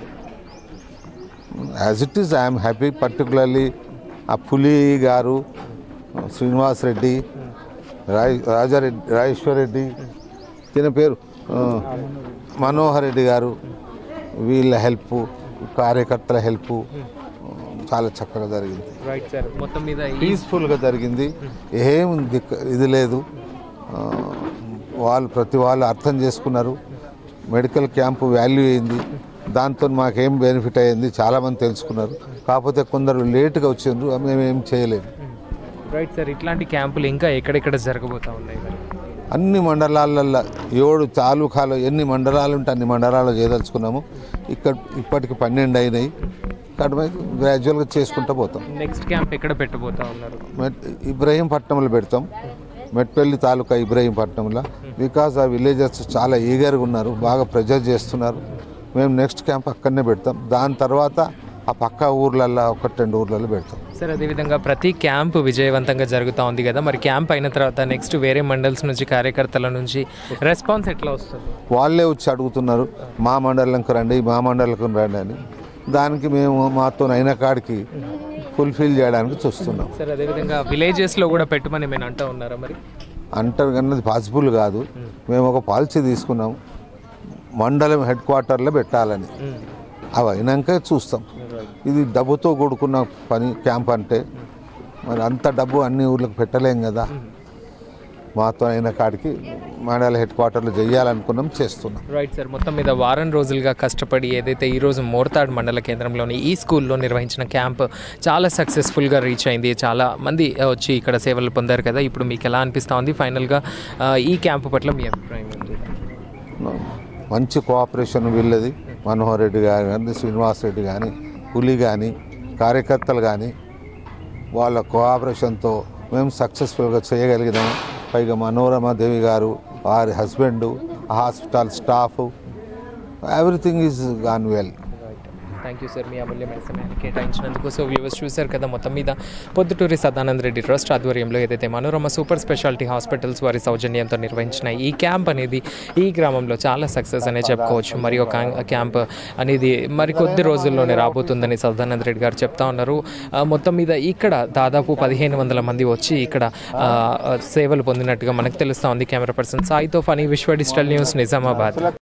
as it is I'm happy particularly ఆ పులి గారు శ్రీనివాస్ రెడ్డి రాయ్ రాజారెడ్డి రాజేశ్వర్ రెడ్డి తిన పేరు ఆ, మనోహర్ రెడ్డి గారు వీళ్ళ హెల్ప్ కార్యకర్తల హెల్ప్ చాలా చక్కగా జరిగింది రైట్ సార్ మొత్తం మీద ఈ పీస్ఫుల్గా జరిగింది ఏం దిక్కు ఇది లేదు ఆ, వాళ్ళు ప్రతి వాళ్ళు అర్థం చేసుకున్నారు మెడికల్ క్యాంపు వాల్యూ అయింది దాంతో మాకేం బెనిఫిట్ అయ్యింది చాలామంది తెలుసుకున్నారు కాకపోతే కొందరు లేట్గా వచ్చిండ్రు మేము ఏం చేయలేము రైట్ సార్ ఇట్లాంటి క్యాంపులు ఇంకా ఎక్కడెక్కడ జరగబోతా ఉన్నాయి మరి అన్ని మండలాలలో ఏడు తాలూకాలు ఎన్ని మండలాలు ఉంటే అన్ని మండలాలు చేయదలుచుకున్నాము ఇక్కడ ఇప్పటికి పన్నెండు అయినాయి కాబట్టి గ్రాడ్యువల్గా చేసుకుంటూ పోతాం నెక్స్ట్ క్యాంప్ ఎక్కడ పెట్టబోతా ఉన్నారు మెట్ ఇబ్రహీంపట్నంలో పెడతాం మెట్పల్లి తాలూకా ఇబ్రహీంపట్నంలో బికాజ్ ఆ విలేజెస్ చాలా ఈగర్గా ఉన్నారు బాగా ప్రెజర్ చేస్తున్నారు మేము నెక్స్ట్ క్యాంప్ అక్కడనే పెడతాం దాని తర్వాత ఆ పక్క ఊర్లల్లో ఒకటి రెండు ఊర్లలో పెడతాం సార్ అదేవిధంగా ప్రతి క్యాంప్ విజయవంతంగా జరుగుతూ ఉంది కదా మరి క్యాంప్ అయిన తర్వాత నెక్స్ట్ వేరే మండల్స్ నుంచి కార్యకర్తల నుంచి రెస్పాన్స్ ఎట్లా వస్తుంది వాళ్ళే వచ్చి అడుగుతున్నారు మా మండలంకి రండి మా మండలంకి రండి అని దానికి మేము మాతో అయిన కాడికి ఫుల్ఫిల్ చేయడానికి చూస్తున్నాం సార్ అదేవిధంగా విలేజెస్లో కూడా పెట్టమని మేము అంటూ ఉన్నారా మరి అంటారు కానీ అది పాసిబుల్ కాదు మేము ఒక పాలసీ తీసుకున్నాం మండలం హెడ్ క్వార్టర్లో పెట్టాలని అవి అయినాక చూస్తాం ఇది డబ్బుతో కూడుకున్న పని క్యాంప్ అంటే మరి అంత డబ్బు అన్ని ఊర్లకు పెట్టలేం కదా మాతో అయిన కాడికి మండల హెడ్ క్వార్టర్లో చేయాలనుకున్నాం చేస్తున్నాం రైట్ సార్ మొత్తం మీద వారం రోజులుగా కష్టపడి ఏదైతే ఈరోజు మోర్తాడ్ మండల కేంద్రంలోని ఈ స్కూల్లో నిర్వహించిన క్యాంప్ చాలా సక్సెస్ఫుల్గా రీచ్ అయింది చాలా మంది ఆ, వచ్చి ఇక్కడ సేవలు పొందారు కదా ఇప్పుడు మీకు ఎలా అనిపిస్తూ ఉంది ఫైనల్గా ఆ, ఈ క్యాంప్ పట్ల మీ అభిప్రాయం ఏంటి మంచి కోఆపరేషన్ వీళ్ళది మనోహర్ రెడ్డి గారు కానీ శ్రీనివాస్ రెడ్డి కానీ పులి కానీ కార్యకర్తలు కానీ వాళ్ళ కోఆపరేషన్తో మేము సక్సెస్ఫుల్గా చేయగలిగినాము పైగా మనోరమ దేవి గారు వారి husband hospital staff everything is gone well thank you sir మీ అమూల్యమైన సమయాన్ని కేటాయించినందుకు సో వ్యూవర్స్ చూశారు కదా మొత్తం మీద పొద్దుటూరి సదానంద రెడ్డి ట్రస్ట్ ఆధ్వర్యంలో ఏదైతే మనోరమ సూపర్ స్పెషాలిటీ హాస్పిటల్స్ వారి సౌజన్యంతో నిర్వహించిన ఈ క్యాంప్ అనేది ఈ గ్రామంలో చాలా సక్సెస్ అనే చెప్పుకోవచ్చు మరి ఒక క్యాంప్ అనేది మరి కొద్ది రోజుల్లోనే రాబోతుందని సదానంద రెడ్డి గారు చెప్తా ఉన్నారు ఆ, మొత్తం మీద ఇక్కడ దాదాపు పదిహేను వందల మంది వచ్చి ఇక్కడ ఆ, సేవలు పొందినట్టుగా మనకు తెలుస్తూ ఉంది కెమెరా పర్సన్ సాయితో ఫనీ విశ్వ డిజిటల్ న్యూస్ నిజామాబాద్